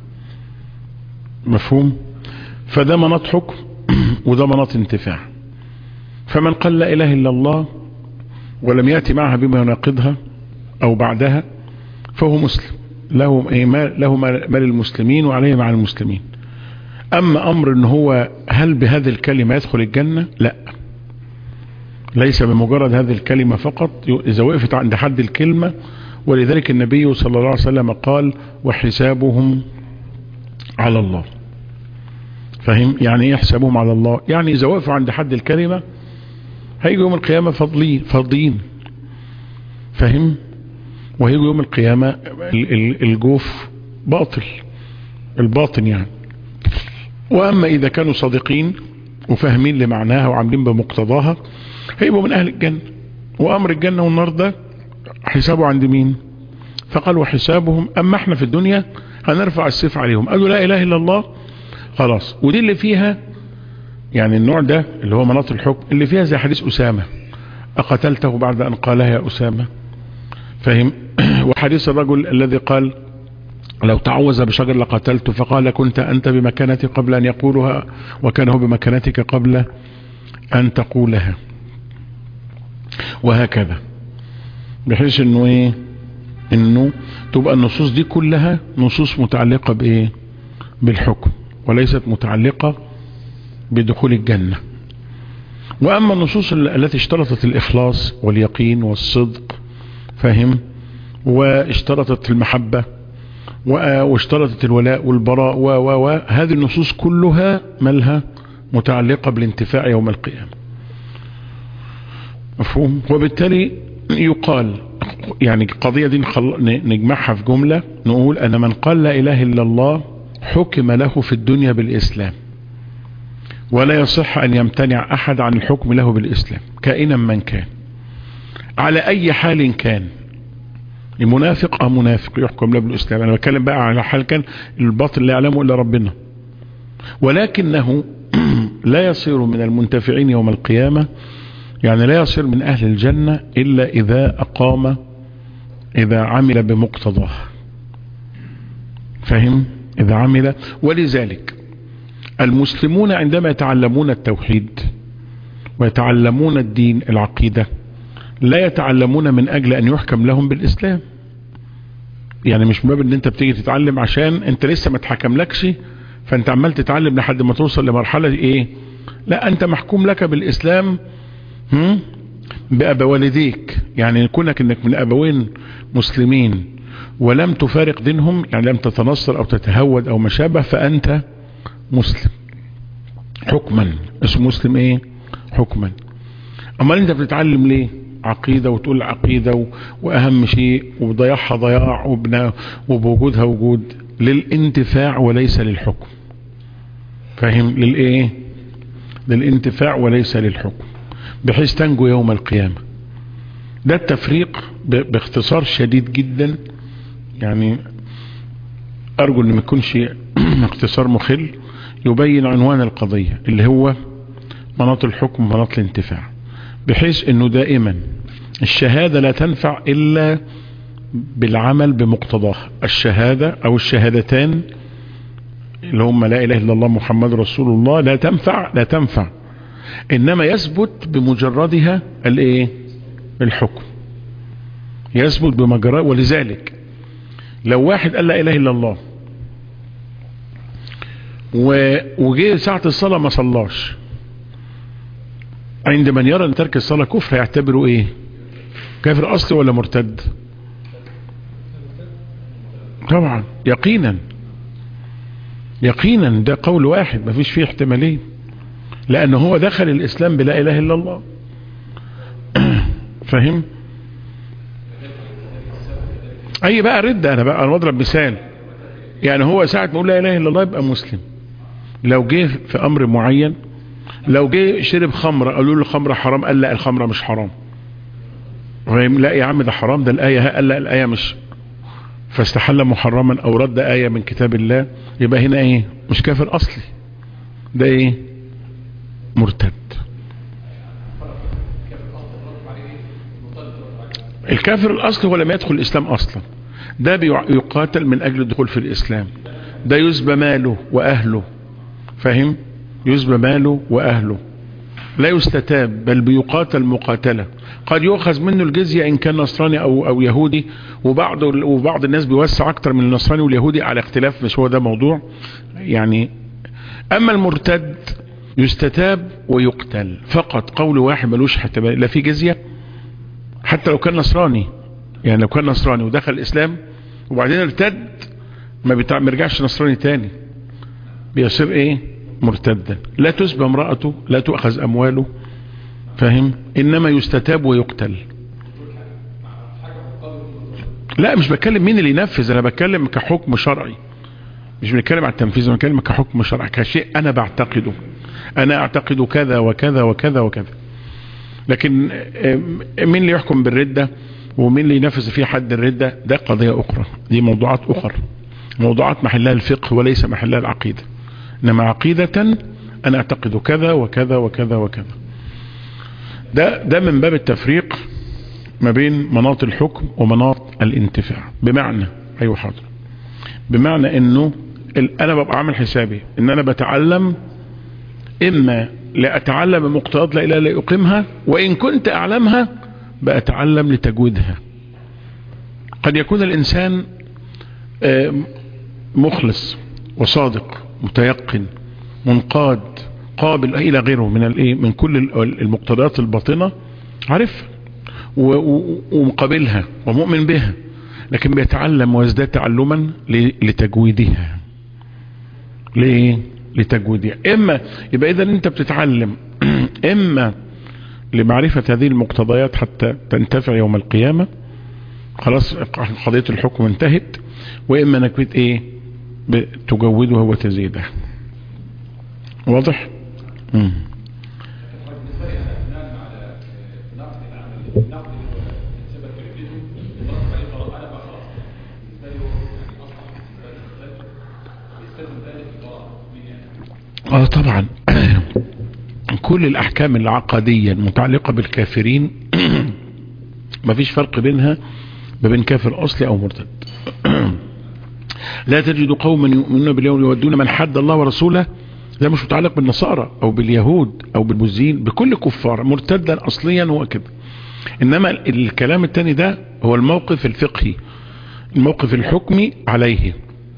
مفهوم فده مناط حكم وده مناط انتفاع فمن قال لا اله الا الله ولم يأتي معها بما يناقضها او بعدها فهو مسلم له له مال المسلمين وعليه مع المسلمين اما امر ان هو هل بهذه الكلمة يدخل الجنة لا ليس بمجرد هذه الكلمة فقط اذا وقفت عند حد الكلمة ولذلك النبي صلى الله عليه وسلم قال وحسابهم على الله فهم يعني ايه حسابهم على الله يعني اذا وقفوا عند حد الكلمة هيجوا يوم القيامة فاضلين فاضيين فهم وهيجوا يوم القيامة الجوف باطل الباطن يعني واما اذا كانوا صادقين وفاهمين لمعناها وعاملين بمقتضاها هيبقوا من اهل الجنة وامر الجنة والنار ده حسابه عند مين فقال وحسابهم اما احنا في الدنيا هنرفع السيف عليهم قالوا لا اله الا الله خلاص ودي اللي فيها يعني النوع ده اللي هو مناط الحكم اللي فيها زي حديث اسامة اقتلته بعد ان قالها يا اسامة فهم وحديث الرجل الذي قال لو تعوذ بشجر لقتلته فقال كنت أنت بمكانتي قبل أن يقولها وكان هو بمكانتك قبل أن تقولها وهكذا بحيث انه ايه انه تبقى النصوص دي كلها نصوص متعلقة بايه بالحكم وليست متعلقة بدخول الجنة واما النصوص التي اشترطت الاخلاص واليقين والصدق فهم واشترطت المحبة واشترطت الولاء والبراء و و و هذه النصوص كلها مالها متعلقة بالانتفاع يوم القيامة مفهوم وبالتالي يقال يعني القضية دي نجمعها في جملة نقول أن من قال لا إله إلا الله حكم له في الدنيا بالإسلام ولا يصح أن يمتنع أحد عن الحكم له بالإسلام كائنا من كان على أي حال كان المنافق أو منافق يحكم له بالإسلام أنا بتكلم بقى على حال كان الباطل لا يعلمه إلا ربنا ولكنه لا يصير من المنتفعين يوم القيامة يعني لا يصير من أهل الجنة إلا إذا أقام إذا عمل بمقتضاه فهم إذا عمل ولذلك المسلمون عندما يتعلمون التوحيد ويتعلمون الدين العقيدة لا يتعلمون من أجل أن يحكم لهم بالإسلام يعني مش باب ان انت بتيجي تتعلم عشان انت لسه ما تحكملكش فانت عمال تتعلم لحد ما توصل لمرحلة ايه لا انت محكوم لك بالاسلام بأبا والديك يعني كونك انك من ابوين مسلمين ولم تفارق دينهم يعني لم تتنصر او تتهود او ما شابه فانت مسلم حكما اسمه مسلم ايه حكما امال انت بتتعلم ليه عقيدة وتقول عقيدة و... واهم شيء وضياعها ضياع وبنا... وبوجودها وجود للانتفاع وليس للحكم فاهم للايه للانتفاع وليس للحكم بحيث تنجو يوم القيامة ده التفريق ب... باختصار شديد جدا يعني ارجو ان ما يكونش اختصار مخل يبين عنوان القضية اللي هو مناط الحكم مناط الانتفاع بحيث انه دائما الشهادة لا تنفع الا بالعمل بمقتضاها الشهادة او الشهادتان اللي هم لا اله الا الله محمد رسول الله لا تنفع لا تنفع انما يثبت بمجردها الايه الحكم يثبت بمجرد ولذلك لو واحد قال لا اله الا الله وجه ساعة الصلاة ما صلاش عند من يرى ان ترك الصلاة كفر يعتبره ايه كافر اصلي ولا مرتد طبعا يقينا يقينا ده قول واحد ما فيش فيه احتمالين لانه هو دخل الاسلام بلا اله الا الله فهم اي بقى رد انا بقى انا بضرب مثال يعني هو ساعة ما يقول لا اله الا الله يبقى مسلم لو جه في امر معين لو جه شرب خمرة قالوا له الخمرة حرام قال لا الخمرة مش حرام فاهم لا يا عم ده حرام ده الآية قال لا الآية مش فاستحل محرما او رد آية من كتاب الله يبقى هنا ايه مش كافر اصلي ده ايه مرتد الكافر الاصلي هو لم يدخل الاسلام اصلا ده يقاتل من اجل الدخول في الاسلام ده يسبى ماله واهله فاهم يسبى ماله واهله لا يستتاب بل بيقاتل مقاتلة قد يؤخذ منه الجزية ان كان نصراني او, أو يهودي وبعض, وبعض الناس بيوسع اكتر من النصراني واليهودي على اختلاف مش هو ده موضوع يعني اما المرتد يستتاب ويقتل فقط قول واحد ملوش حتى لا في جزية حتى لو كان نصراني يعني لو كان نصراني ودخل الاسلام وبعدين ارتد ما بيرجعش نصراني تاني بيصير ايه مرتدا لا تسبى امرأته لا تؤخذ امواله فاهم انما يستتاب ويقتل لا مش بتكلم مين اللي ينفذ انا بتكلم كحكم شرعي مش بنتكلم على التنفيذ انا بتكلم كحكم شرعي كشيء انا بعتقده انا اعتقد كذا وكذا وكذا وكذا لكن مين اللي يحكم بالردة ومين اللي ينفذ فيه حد الردة ده قضية اخرى دي موضوعات اخرى موضوعات محلها الفقه وليس محلها العقيدة انما عقيدة انا اعتقد كذا وكذا وكذا وكذا ده ده من باب التفريق ما بين مناط الحكم ومناط الانتفاع بمعنى ايوه حاضر بمعنى انه انا ببقى عامل حسابي ان انا بتعلم اما لاتعلم مقتضيات لا اله الا اقيمها وان كنت اعلمها بأتعلم لتجويدها قد يكون الانسان مخلص وصادق متيقن منقاد قابل الى غيره من الايه من كل المقتضيات الباطنه عارف ومقابلها ومؤمن بها لكن بيتعلم ويزداد تعلما لتجويدها ليه لتجويدها اما يبقى اذا انت بتتعلم اما لمعرفة هذه المقتضيات حتى تنتفع يوم القيامة خلاص قضية الحكم انتهت واما انك بت ايه تجودها وتزيدها واضح مم. اه طبعا كل الاحكام العقدية المتعلقة بالكافرين مفيش فرق بينها ما بين كافر اصلي او مرتد لا تجد قوما يؤمنون باليوم يودون من حد الله ورسوله ده مش متعلق بالنصارى او باليهود او بالمزين بكل كفار مرتدا اصليا هو كده انما الكلام التاني ده هو الموقف الفقهي الموقف الحكمي عليه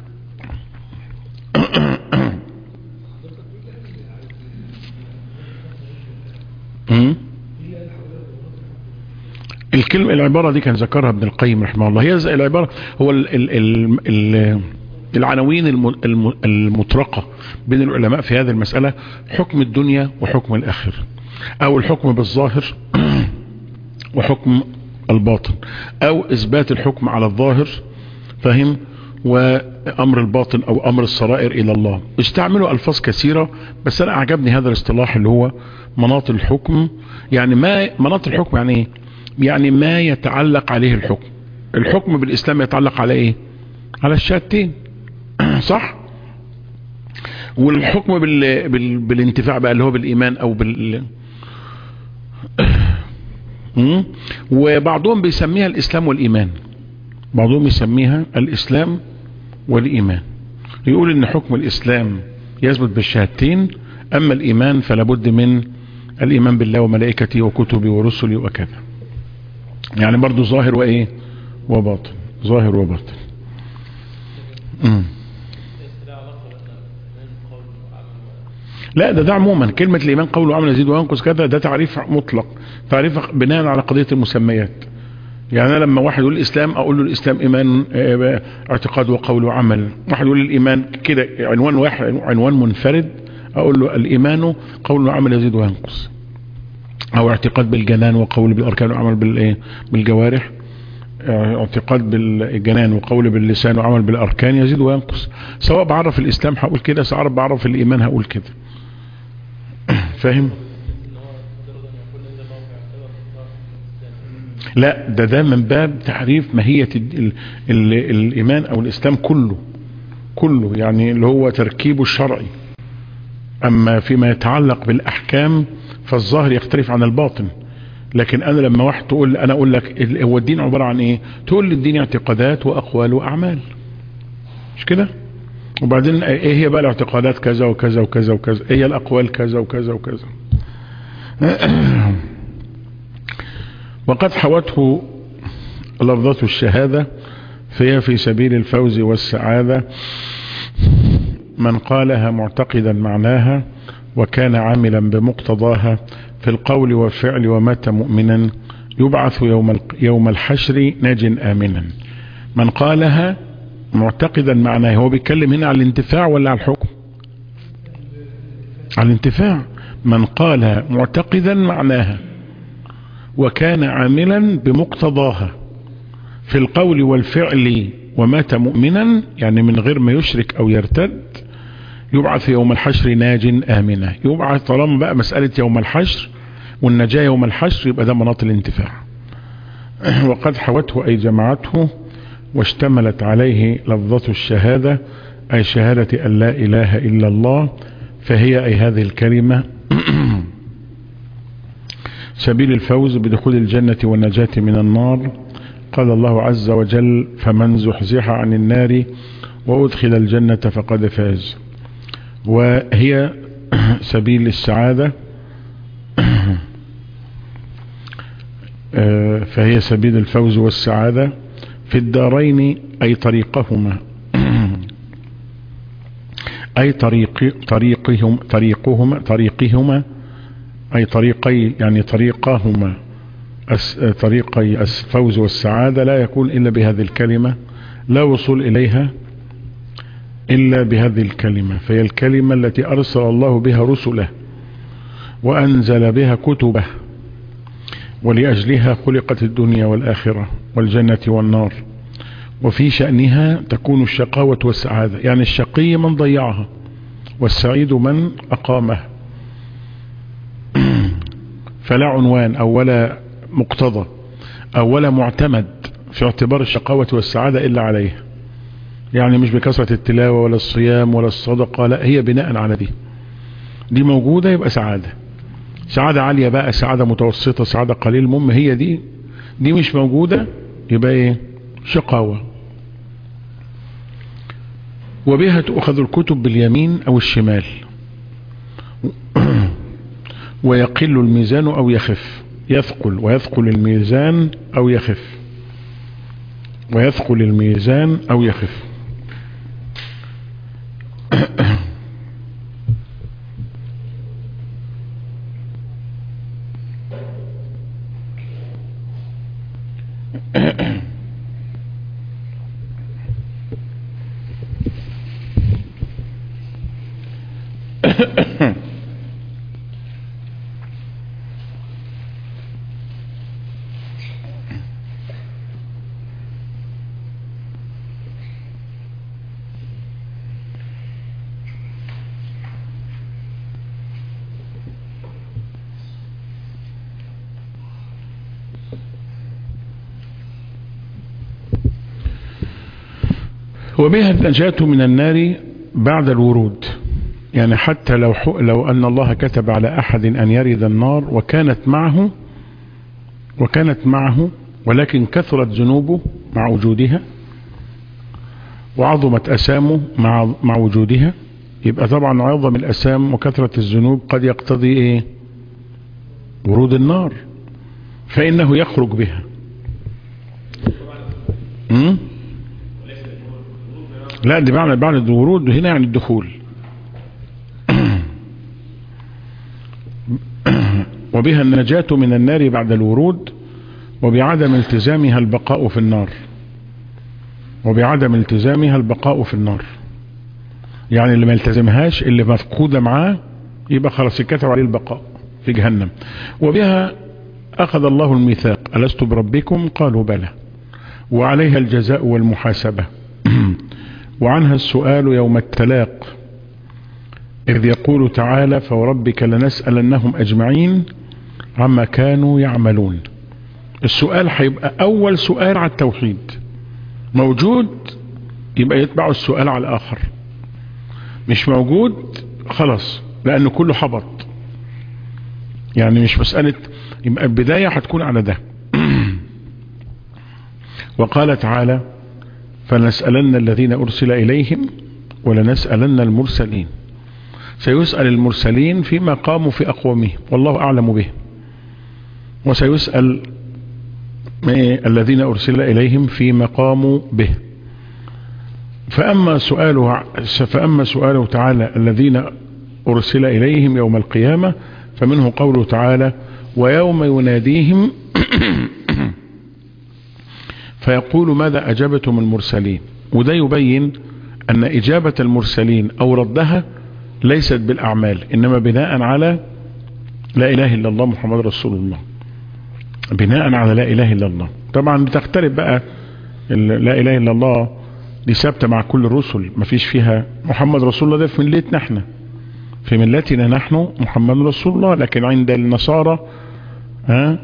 الكلمة العبارة دي كان ذكرها ابن القيم رحمه الله هي العبارة هو ال ال ال ال العناوين المطرقة بين العلماء في هذه المسألة حكم الدنيا وحكم الآخر أو الحكم بالظاهر وحكم الباطن أو إثبات الحكم على الظاهر فهم وأمر الباطن أو أمر السرائر إلى الله استعملوا ألفاظ كثيرة بس أنا أعجبني هذا الاصطلاح اللي هو مناط الحكم يعني ما مناط الحكم يعني إيه يعني ما يتعلق عليه الحكم الحكم بالإسلام يتعلق على إيه على الشهادتين صح والحكم بال... بال... بالانتفاع بقى اللي هو بالإيمان أو بال وبعضهم بيسميها الإسلام والإيمان بعضهم يسميها الإسلام والإيمان يقول إن حكم الإسلام يثبت بالشهادتين أما الإيمان فلا بد من الإيمان بالله وملائكته وكتبه ورسله وكذا يعني برضو ظاهر وإيه وباطن ظاهر وباطن مم. لا ده ده عموما كلمة الإيمان قول وعمل يزيد وينقص كذا ده تعريف مطلق تعريف بناء على قضية المسميات يعني أنا لما واحد يقول الإسلام أقول له الإسلام إيمان اعتقاد وقول وعمل واحد يقول الإيمان كده عنوان واحد عنوان منفرد أقول له الإيمان قول وعمل يزيد وينقص أو اعتقاد بالجنان وقول بالأركان وعمل بالإيه بالجوارح اعتقاد بالجنان وقول باللسان وعمل بالأركان يزيد وينقص سواء بعرف الإسلام هقول كده سواء بعرف الإيمان هقول كده فاهم لا ده ده من باب تعريف ماهية ال ال الإيمان أو الإسلام كله كله يعني اللي هو تركيبه الشرعي أما فيما يتعلق بالأحكام فالظاهر يختلف عن الباطن لكن أنا لما واحد تقول أنا أقول لك هو الدين عبارة عن إيه تقول لي الدين اعتقادات وأقوال وأعمال مش كده وبعدين إيه هي بقى الاعتقادات كذا وكذا وكذا وكذا إيه هي الأقوال كذا وكذا وكذا وقد حوته لفظة الشهادة فهي في سبيل الفوز والسعادة من قالها معتقدا معناها وكان عاملا بمقتضاها في القول والفعل ومات مؤمنا يبعث يوم يوم الحشر ناج آمنا من قالها معتقدا معناها هو بيتكلم هنا على الانتفاع ولا على الحكم على الانتفاع من قالها معتقدا معناها وكان عاملا بمقتضاها في القول والفعل ومات مؤمنا يعني من غير ما يشرك او يرتد يبعث يوم الحشر ناج آمنة يبعث طالما بقى مسألة يوم الحشر والنجاة يوم الحشر يبقى ده مناط الانتفاع وقد حوته أي جمعته واشتملت عليه لفظة الشهادة أي شهادة أن لا إله إلا الله فهي أي هذه الكلمة سبيل الفوز بدخول الجنة والنجاة من النار قال الله عز وجل فمن زحزح عن النار وأدخل الجنة فقد فاز وهي سبيل السعادة فهي سبيل الفوز والسعادة في الدارين أي طريقهما أي طريق طريقهم طريقهما طريقهما أي طريقي يعني طريقهما طريقي الفوز والسعادة لا يكون إلا بهذه الكلمة لا وصول إليها إلا بهذه الكلمة فهي الكلمة التي أرسل الله بها رسله وأنزل بها كتبه ولأجلها خلقت الدنيا والآخرة والجنة والنار وفي شأنها تكون الشقاوة والسعادة يعني الشقي من ضيعها والسعيد من أقامها فلا عنوان أو ولا مقتضى أو ولا معتمد في اعتبار الشقاوة والسعادة إلا عليها يعني مش بكثرة التلاوة ولا الصيام ولا الصدقة لا هي بناء على دي دي موجودة يبقى سعادة سعادة عالية بقى سعادة متوسطة سعادة قليل المهم هي دي دي مش موجودة يبقى ايه شقاوة وبها تؤخذ الكتب باليمين او الشمال ويقل الميزان او يخف يثقل ويثقل الميزان او يخف ويثقل الميزان او يخف وبها النجاة من النار بعد الورود يعني حتى لو لو أن الله كتب على أحد أن يرد النار وكانت معه وكانت معه ولكن كثرت ذنوبه مع وجودها وعظمت أسامه مع مع وجودها يبقى طبعا عظم الأسام وكثرة الذنوب قد يقتضي إيه ورود النار فإنه يخرج بها م? لا دي معنى بعد الورود هنا يعني الدخول وبها النجاة من النار بعد الورود وبعدم التزامها البقاء في النار وبعدم التزامها البقاء في النار يعني اللي ما يلتزمهاش اللي مفقودة معاه يبقى خلاص يكتب عليه البقاء في جهنم وبها أخذ الله الميثاق ألست بربكم قالوا بلى وعليها الجزاء والمحاسبة وعنها السؤال يوم التلاق إذ يقول تعالى فوربك لنسألنهم أجمعين عما كانوا يعملون السؤال هيبقى أول سؤال على التوحيد موجود يبقى يتبع السؤال على الآخر مش موجود خلاص لأنه كله حبط يعني مش مسألة يبقى البداية هتكون على ده وقال تعالى فلنسألن الذين أرسل إليهم ولنسألن المرسلين سيسأل المرسلين فيما قاموا في أقوامهم والله أعلم به وسيسأل الذين أرسل إليهم فيما قاموا به فأما سؤاله, فأما سؤاله تعالى الذين أرسل إليهم يوم القيامة فمنه قوله تعالى ويوم يناديهم فيقول ماذا أجابتم المرسلين وده يبين أن إجابة المرسلين أو ردها ليست بالأعمال إنما بناء على لا إله إلا الله محمد رسول الله بناء على لا إله إلا الله طبعا بتختلف بقى لا إله إلا الله دي ثابتة مع كل الرسل مفيش فيها محمد رسول الله ده في ملتنا احنا في ملتنا نحن محمد رسول الله لكن عند النصارى ها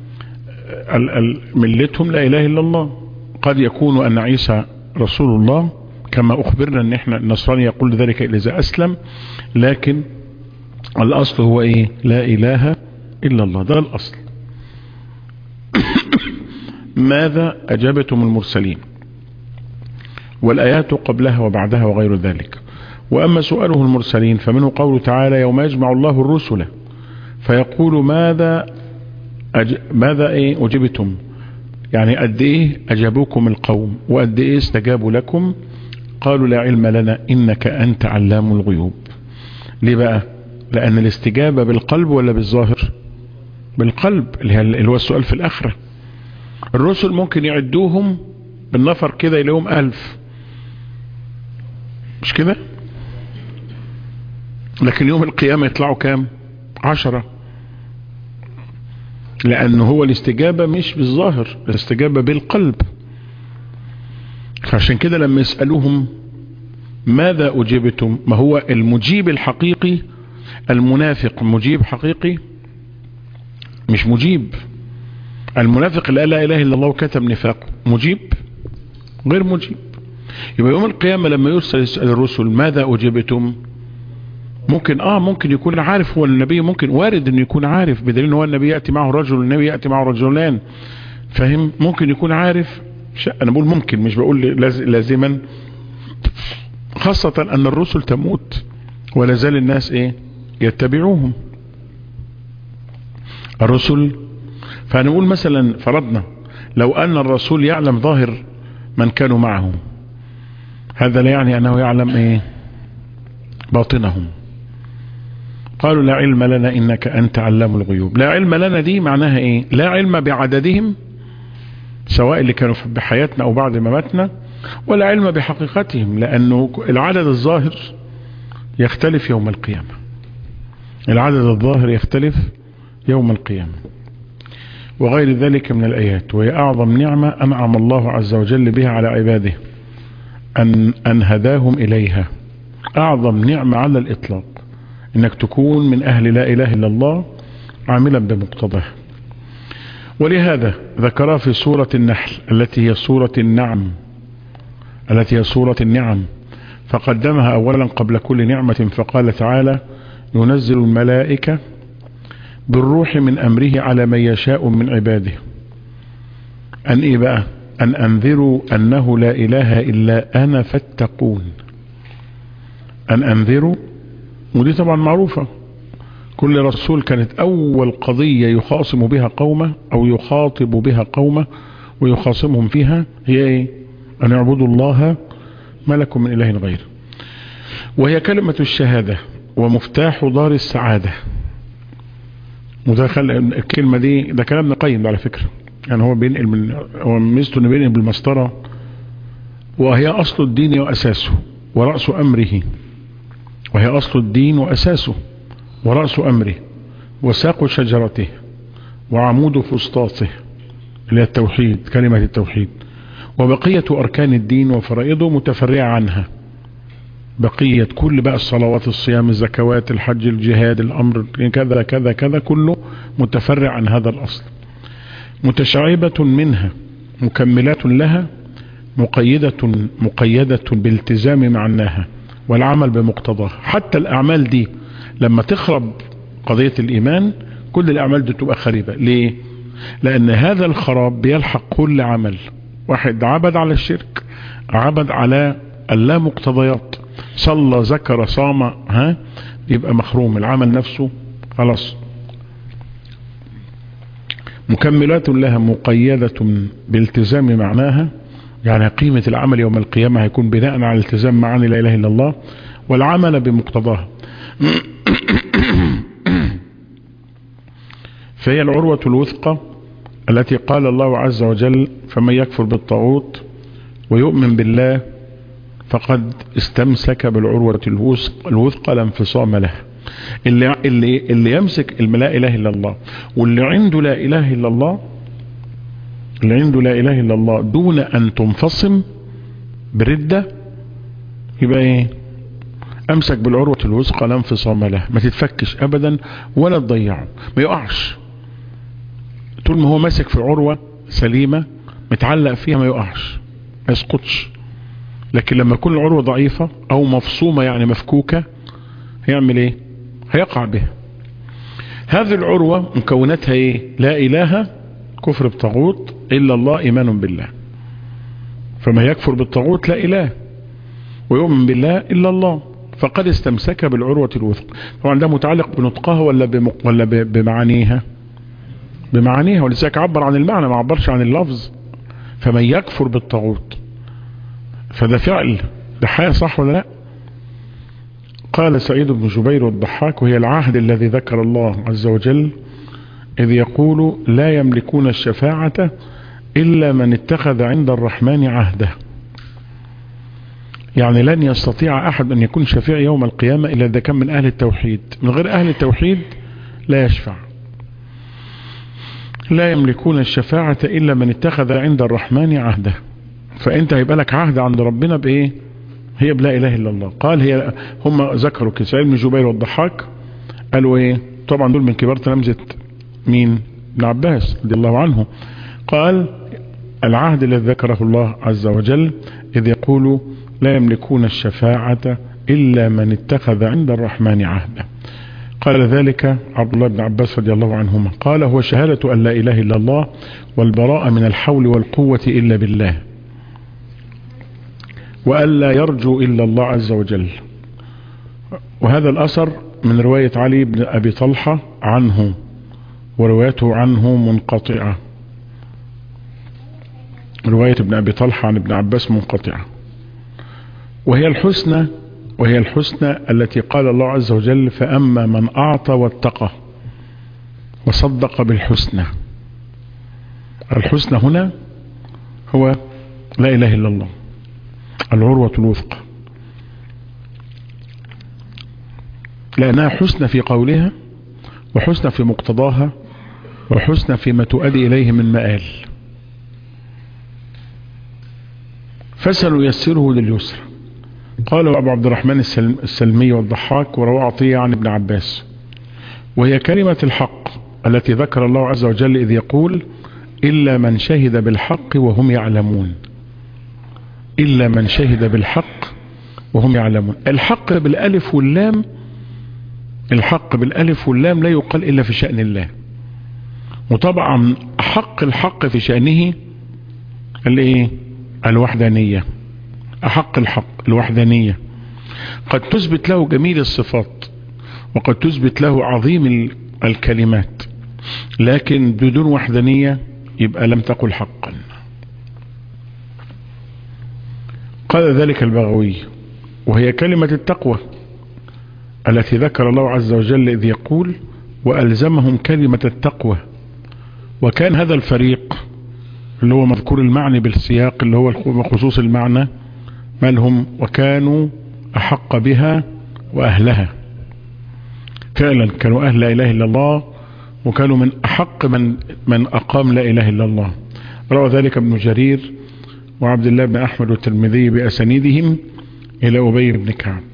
ملتهم لا إله إلا الله قد يكون أن عيسى رسول الله كما أخبرنا أن احنا النصراني يقول ذلك إذا أسلم لكن الأصل هو إيه لا إله إلا الله ده الأصل ماذا أجابتم المرسلين والآيات قبلها وبعدها وغير ذلك وأما سؤاله المرسلين فمنه قوله تعالى يوم يجمع الله الرسل فيقول ماذا أج... ماذا ايه اجبتم يعني قد ايه اجابوكم القوم وقد ايه استجابوا لكم قالوا لا علم لنا انك انت علام الغيوب ليه بقى لان الاستجابة بالقلب ولا بالظاهر بالقلب اللي هو السؤال في الاخرة الرسل ممكن يعدوهم بالنفر كده يلاقيهم الف مش كده لكن يوم القيامة يطلعوا كام عشرة لأن هو الاستجابة مش بالظاهر الاستجابة بالقلب فعشان كده لما يسألوهم ماذا أجبتم ما هو المجيب الحقيقي المنافق مجيب حقيقي مش مجيب المنافق اللي قال لا إله إلا الله وكتب نفاقه مجيب غير مجيب يبقى يوم القيامة لما يرسل يسأل الرسل ماذا أجبتم ممكن اه ممكن يكون عارف هو النبي ممكن وارد انه يكون عارف بدليل ان هو النبي يأتي معه رجل والنبي يأتي معه رجلان فاهم ممكن يكون عارف انا بقول ممكن مش بقول لازما خاصة ان الرسل تموت ولا زال الناس ايه يتبعوهم الرسل فنقول مثلا فرضنا لو ان الرسول يعلم ظاهر من كانوا معه هذا لا يعني انه يعلم ايه باطنهم قالوا لا علم لنا انك انت علام الغيوب لا علم لنا دي معناها ايه لا علم بعددهم سواء اللي كانوا بحياتنا او بعد مماتنا ولا علم بحقيقتهم لانه العدد الظاهر يختلف يوم القيامة العدد الظاهر يختلف يوم القيامة وغير ذلك من الآيات وهي أعظم نعمة أنعم الله عز وجل بها على عباده أن, أن هداهم إليها أعظم نعمة على الإطلاق إنك تكون من أهل لا إله إلا الله عاملا بمقتضاه ولهذا ذكرها في سورة النحل التي هي سورة النعم التي هي سورة النعم فقدمها أولا قبل كل نعمة فقال تعالى ينزل الملائكة بالروح من أمره على من يشاء من عباده أن إيه بقى أن أنذروا أنه لا إله إلا أنا فاتقون أن أنذروا ودي طبعا معروفة كل رسول كانت أول قضية يخاصم بها قومه أو يخاطب بها قومه ويخاصمهم فيها هي إيه أن يعبدوا الله ما لكم من إله غيره وهي كلمة الشهادة ومفتاح دار السعادة مدخل الكلمة دي ده كلام ابن قيم على فكرة يعني هو بينقل من هو ميزته انه بينقل بالمسطرة وهي أصل الدين وأساسه ورأس أمره وهي أصل الدين وأساسه ورأس أمره وساق شجرته وعمود فسطاطه اللي هي التوحيد كلمة التوحيد وبقية أركان الدين وفرائضه متفرعة عنها بقية كل بقى الصلوات الصيام الزكوات الحج الجهاد الأمر كذا كذا كذا كله متفرع عن هذا الأصل متشعبة منها مكملات لها مقيدة مقيدة بالتزام معناها والعمل بمقتضاه حتى الأعمال دي لما تخرب قضية الإيمان كل الأعمال دي تبقى خريبة ليه لأن هذا الخراب بيلحق كل عمل واحد عبد على الشرك عبد على اللا مقتضيات صلى ذكر صام ها يبقى مخروم العمل نفسه خلاص مكملات لها مقيدة بالتزام معناها يعني قيمة العمل يوم القيامة هيكون بناء على التزام معاني لا إله إلا الله والعمل بمقتضاها فهي العروة الوثقى التي قال الله عز وجل فمن يكفر بالطاغوت ويؤمن بالله فقد استمسك بالعروة الوثقى لا انفصام له اللي, اللي, اللي يمسك لا إله إلا الله واللي عنده لا إله إلا الله اللي عنده لا إله إلا الله دون أن تنفصم بردة يبقى ايه امسك بالعروة الوثقى لا انفصام له ما تتفكش ابدا ولا تضيعه ما يقعش طول ما هو ماسك في عروة سليمة متعلق فيها ما يقعش ما يسقطش لكن لما يكون العروة ضعيفة او مفصومة يعني مفكوكة هيعمل ايه هيقع بها هذه العروة مكوناتها ايه لا اله كفر بطاغوت الا الله ايمان بالله فما يكفر بالطاغوت لا اله ويؤمن بالله الا الله فقد استمسك بالعروة الوثق طبعا ده متعلق بنطقها ولا بمق... ولا ب... بمعانيها بمعانيها ولذلك عبر عن المعنى ما عبرش عن اللفظ فمن يكفر بالطاغوت فده فعل ده حياة صح ولا لا قال سعيد بن جبير والضحاك وهي العهد الذي ذكر الله عز وجل إذ يقول لا يملكون الشفاعة إلا من اتخذ عند الرحمن عهده يعني لن يستطيع أحد أن يكون شفيع يوم القيامة إلا إذا كان من أهل التوحيد من غير أهل التوحيد لا يشفع لا يملكون الشفاعة إلا من اتخذ عند الرحمن عهده فانت هيبقى لك عهد عند ربنا بايه هي بلا اله الا الله قال هي هم ذكروا كده سعيد بن جبير والضحاك قالوا ايه طبعا دول من كبار تلامذه مين ابن عباس رضي الله عنه قال العهد الذي ذكره الله عز وجل إذ يقول لا يملكون الشفاعة إلا من اتخذ عند الرحمن عهدا قال ذلك عبد الله بن عباس رضي الله عنهما قال هو شهادة أن لا إله إلا الله والبراءة من الحول والقوة إلا بالله وألا يرجو إلا الله عز وجل وهذا الأثر من رواية علي بن أبي طلحة عنه وروايته عنه منقطعة رواية ابن أبي طلحة عن ابن عباس منقطعة وهي الحسنى وهي الحسنى التي قال الله عز وجل فأما من أعطى واتقى وصدق بالحسنى الحسنى هنا هو لا إله إلا الله العروة الوثقى لأنها حسنى في قولها وحسنى في مقتضاها وحسنى فيما تؤدي إليه من مآل فسنيسره لليسر قال أبو عبد الرحمن السلمي والضحاك وروى عطية عن ابن عباس وهي كلمة الحق التي ذكر الله عز وجل إذ يقول إلا من شهد بالحق وهم يعلمون إلا من شهد بالحق وهم يعلمون الحق بالألف واللام الحق بالألف واللام لا يقال إلا في شأن الله وطبعا حق الحق في شأنه الايه الوحدانية أحق الحق الوحدانية قد تثبت له جميل الصفات وقد تثبت له عظيم الكلمات لكن بدون وحدانية يبقى لم تقل حقا قال ذلك البغوي وهي كلمة التقوى التي ذكر الله عز وجل إذ يقول وألزمهم كلمة التقوى وكان هذا الفريق اللي هو مذكور المعنى بالسياق اللي هو خصوص المعنى مالهم وكانوا أحق بها وأهلها فعلا كانوا أهل لا إله إلا الله وكانوا من أحق من, من أقام لا إله إلا الله روى ذلك ابن جرير وعبد الله بن أحمد والترمذي بأسانيدهم إلى أبي بن كعب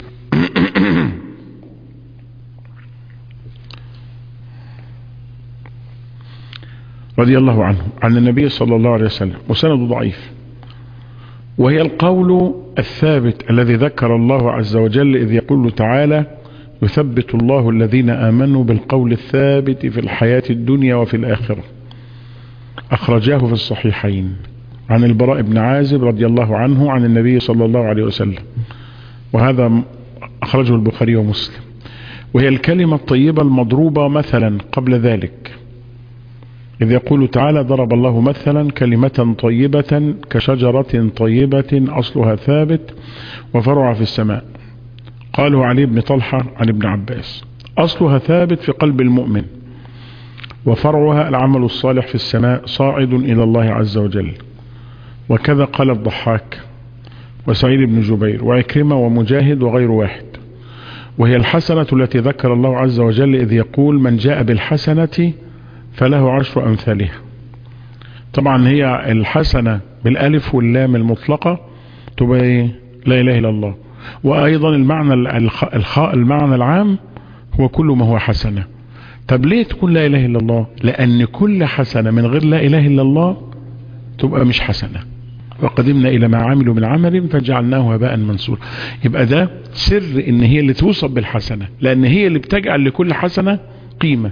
رضي الله عنه عن النبي صلى الله عليه وسلم وسند ضعيف وهي القول الثابت الذي ذكر الله عز وجل إذ يقول تعالى يثبت الله الذين آمنوا بالقول الثابت في الحياة الدنيا وفي الآخرة أخرجاه في الصحيحين عن البراء بن عازب رضي الله عنه عن النبي صلى الله عليه وسلم وهذا أخرجه البخاري ومسلم وهي الكلمة الطيبة المضروبة مثلا قبل ذلك إذ يقول تعالى ضرب الله مثلا كلمة طيبة كشجرة طيبة أصلها ثابت وفرع في السماء قاله علي بن طلحة عن ابن عباس أصلها ثابت في قلب المؤمن وفرعها العمل الصالح في السماء صاعد إلى الله عز وجل وكذا قال الضحاك وسعيد بن جبير وعكرمة ومجاهد وغير واحد وهي الحسنة التي ذكر الله عز وجل إذ يقول من جاء بالحسنة فله عشر أمثالها طبعا هي الحسنة بالألف واللام المطلقة تبقى إيه؟ لا إله إلا الله وأيضا المعنى الخاء المعنى العام هو كل ما هو حسنة طب ليه تكون لا إله إلا الله لأن كل حسنة من غير لا إله إلا الله تبقى مش حسنة وقدمنا إلى ما عملوا من عمل فجعلناه هباء منصورا يبقى ده سر إن هي اللي توصف بالحسنة لأن هي اللي بتجعل لكل حسنة قيمة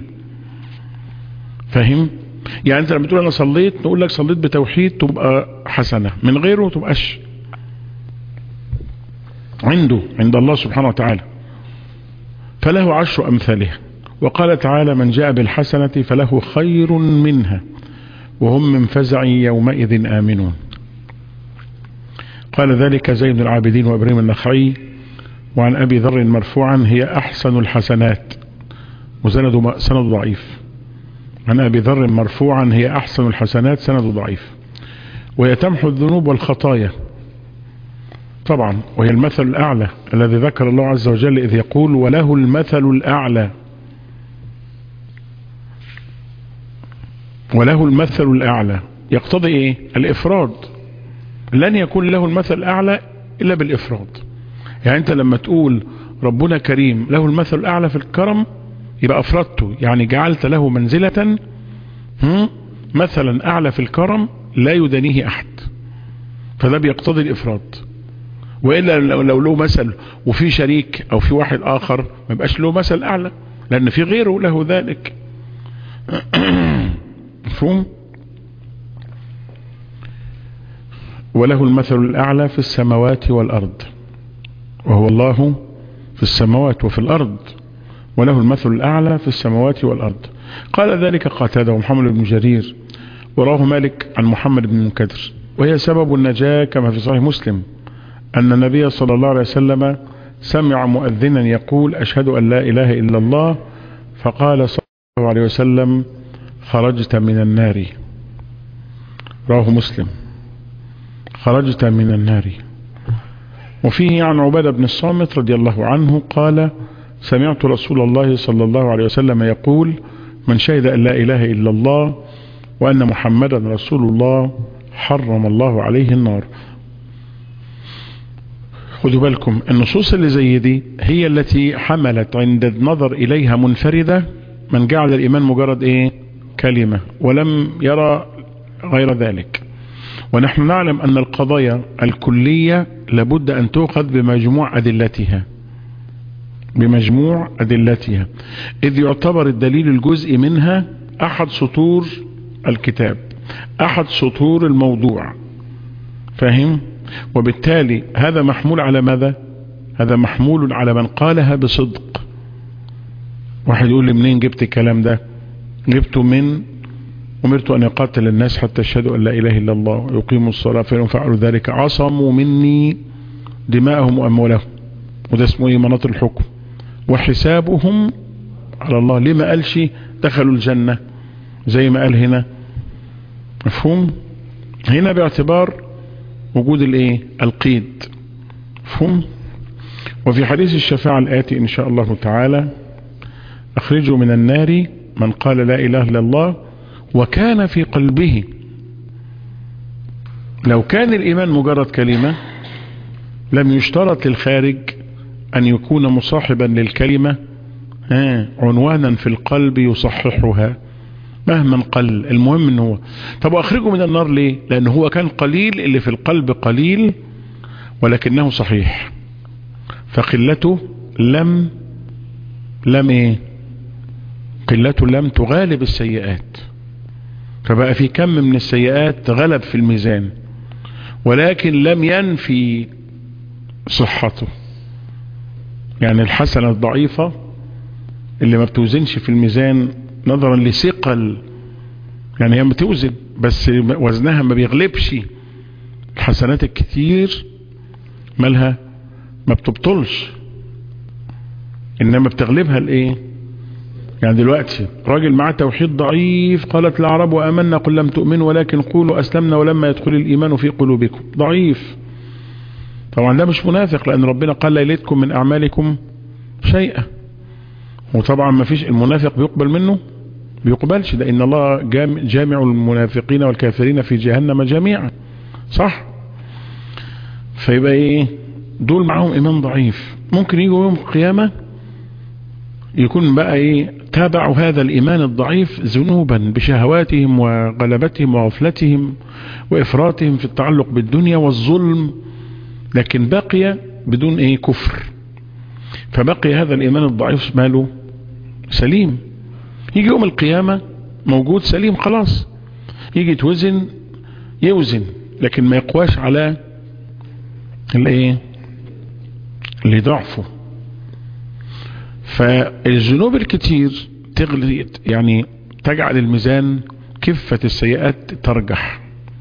فاهم يعني انت لما تقول انا صليت نقول لك صليت بتوحيد تبقى حسنة من غيره تبقاش عنده عند الله سبحانه وتعالى فله عشر امثالها وقال تعالى من جاء بالحسنة فله خير منها وهم من فزع يومئذ آمنون قال ذلك زين العابدين وإبراهيم النخعي وعن أبي ذر مرفوعا هي أحسن الحسنات وسند سند ضعيف عن أبي ذر مرفوعا هي أحسن الحسنات سند ضعيف وهي تمحو الذنوب والخطايا طبعا وهي المثل الأعلى الذي ذكر الله عز وجل إذ يقول وله المثل الأعلى وله المثل الأعلى يقتضي إيه الإفراد لن يكون له المثل الأعلى إلا بالإفراد يعني أنت لما تقول ربنا كريم له المثل الأعلى في الكرم يبقى أفردته يعني جعلت له منزلة مثلا أعلى في الكرم لا يدانيه أحد فده بيقتضي الإفراد وإلا لو له مثل وفي شريك أو في واحد آخر ما يبقاش له مثل أعلى لأن في غيره له ذلك مفهوم وله المثل الأعلى في السماوات والأرض وهو الله في السماوات وفي الأرض وله المثل الأعلى في السماوات والأرض قال ذلك قتاده ومحمد بن جرير وراه مالك عن محمد بن منكدر وهي سبب النجاة كما في صحيح مسلم أن النبي صلى الله عليه وسلم سمع مؤذنا يقول أشهد أن لا إله إلا الله فقال صلى الله عليه وسلم خرجت من النار رواه مسلم خرجت من النار وفيه عن عبادة بن الصامت رضي الله عنه قال سمعت رسول الله صلى الله عليه وسلم يقول من شهد أن لا إله إلا الله وأن محمدا رسول الله حرم الله عليه النار خذوا بالكم النصوص اللي زي دي هي التي حملت عند النظر إليها منفردة من جعل الإيمان مجرد إيه كلمة ولم يرى غير ذلك ونحن نعلم أن القضايا الكلية لابد أن تؤخذ بمجموع أدلتها بمجموع أدلتها إذ يعتبر الدليل الجزء منها أحد سطور الكتاب أحد سطور الموضوع فاهم وبالتالي هذا محمول على ماذا هذا محمول على من قالها بصدق واحد يقول لي منين جبت الكلام ده جبته من أمرت أن يقاتل الناس حتى يشهدوا أن لا إله إلا الله ويقيموا الصلاة فإن فعلوا ذلك عصموا مني دماءهم وأموالهم وده اسمه إيه مناط الحكم وحسابهم على الله ليه ما قالش دخلوا الجنة زي ما قال هنا مفهوم هنا باعتبار وجود الايه القيد مفهوم وفي حديث الشفاعة الآتي إن شاء الله تعالى أخرجوا من النار من قال لا إله إلا الله وكان في قلبه لو كان الإيمان مجرد كلمة لم يشترط للخارج أن يكون مصاحبا للكلمة عنوانا في القلب يصححها مهما قل المهم ان هو طب واخرجه من النار ليه لان هو كان قليل اللي في القلب قليل ولكنه صحيح فقلته لم لم ايه قلته لم تغالب السيئات فبقى في كم من السيئات غلب في الميزان ولكن لم ينفي صحته يعني الحسنة الضعيفة اللي ما بتوزنش في الميزان نظرا لثقل يعني هي بتوزن بس وزنها ما بيغلبش الحسنات الكتير مالها ما بتبطلش انما بتغلبها الايه يعني دلوقتي راجل معاه توحيد ضعيف قالت العرب وامنا قل لم تؤمنوا ولكن قولوا اسلمنا ولما يدخل الايمان في قلوبكم ضعيف طبعا ده مش منافق لان ربنا قال لا يلدكم من اعمالكم شيئا وطبعا ما فيش المنافق بيقبل منه بيقبلش ده ان الله جامع المنافقين والكافرين في جهنم جميعا صح فيبقى ايه دول معاهم ايمان ضعيف ممكن يجوا يوم القيامة يكون بقى ايه تابعوا هذا الايمان الضعيف ذنوبا بشهواتهم وغلبتهم وغفلتهم وافراطهم في التعلق بالدنيا والظلم لكن بقي بدون ايه كفر فبقي هذا الايمان الضعيف ماله سليم يجي يوم القيامة موجود سليم خلاص يجي توزن يوزن لكن ما يقواش على الايه اللي ضعفه فالذنوب الكتير تغلي يعني تجعل الميزان كفة السيئات ترجح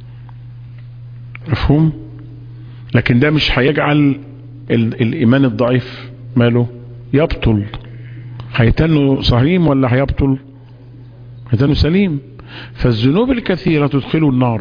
مفهوم لكن ده مش هيجعل الايمان الضعيف ماله يبطل هيتنه صهيم ولا هيبطل هيتنه سليم فالذنوب الكثيرة تدخله النار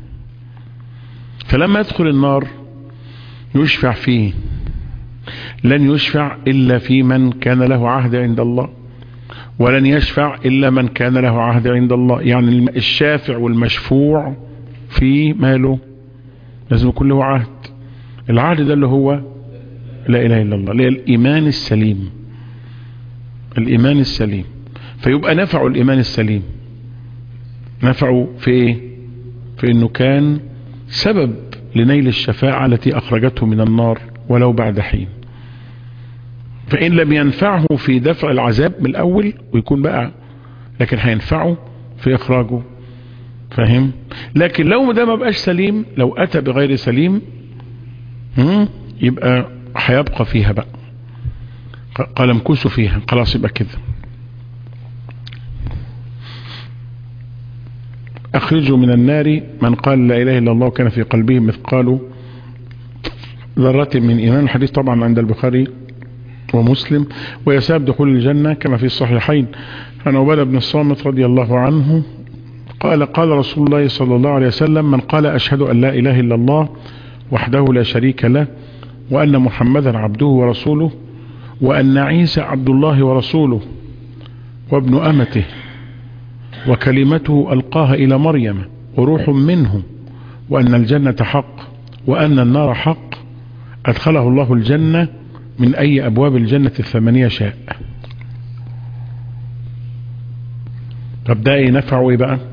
فلما يدخل النار يشفع فيه لن يشفع إلا في من كان له عهد عند الله ولن يشفع إلا من كان له عهد عند الله يعني الشافع والمشفوع في ماله لازم يكون له عهد العهد ده اللي هو لا اله الا الله اللي هي الايمان السليم الايمان السليم فيبقى نفعه الايمان السليم نفعه في ايه في انه كان سبب لنيل الشفاعة التي اخرجته من النار ولو بعد حين فان لم ينفعه في دفع العذاب من الاول ويكون بقى لكن هينفعه في اخراجه فاهم لكن لو ده ما بقاش سليم لو اتى بغير سليم يبقى هيبقى فيها بقى قال امكسوا فيها خلاص يبقى كده اخرجوا من النار من قال لا اله الا الله وكان في قلبه مثقال ذرة من ايمان الحديث طبعا عند البخاري ومسلم ويساب دخول الجنة كما في الصحيحين عن عبادة بن الصامت رضي الله عنه قال قال رسول الله صلى الله عليه وسلم من قال أشهد أن لا إله إلا الله وحده لا شريك له وأن محمدا عبده ورسوله وأن عيسى عبد الله ورسوله وابن أمته وكلمته ألقاها إلى مريم وروح منه وأن الجنة حق وأن النار حق أدخله الله الجنة من أي أبواب الجنة الثمانية شاء طب ده ايه نفعه ايه بقى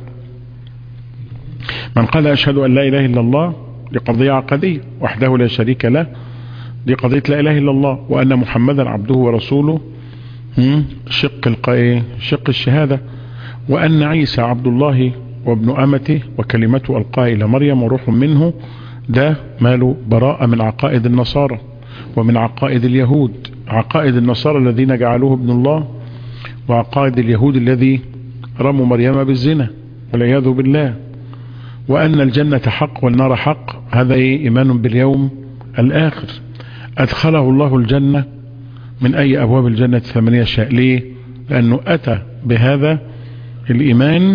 من قال أشهد أن لا إله إلا الله دي قضية عقدية وحده لا شريك له دي قضية لا إله إلا الله وأن محمدا عبده ورسوله شق القاء شق الشهادة وأن عيسى عبد الله وابن أمته وكلمته ألقاها إلى مريم وروح منه ده ماله براءة من عقائد النصارى ومن عقائد اليهود عقائد النصارى الذين جعلوه ابن الله وعقائد اليهود الذي رموا مريم بالزنا والعياذ بالله وأن الجنة حق والنار حق هذا إيه إيمان باليوم الآخر أدخله الله الجنة من أي أبواب الجنة الثمانية شاء ليه لأنه أتى بهذا الإيمان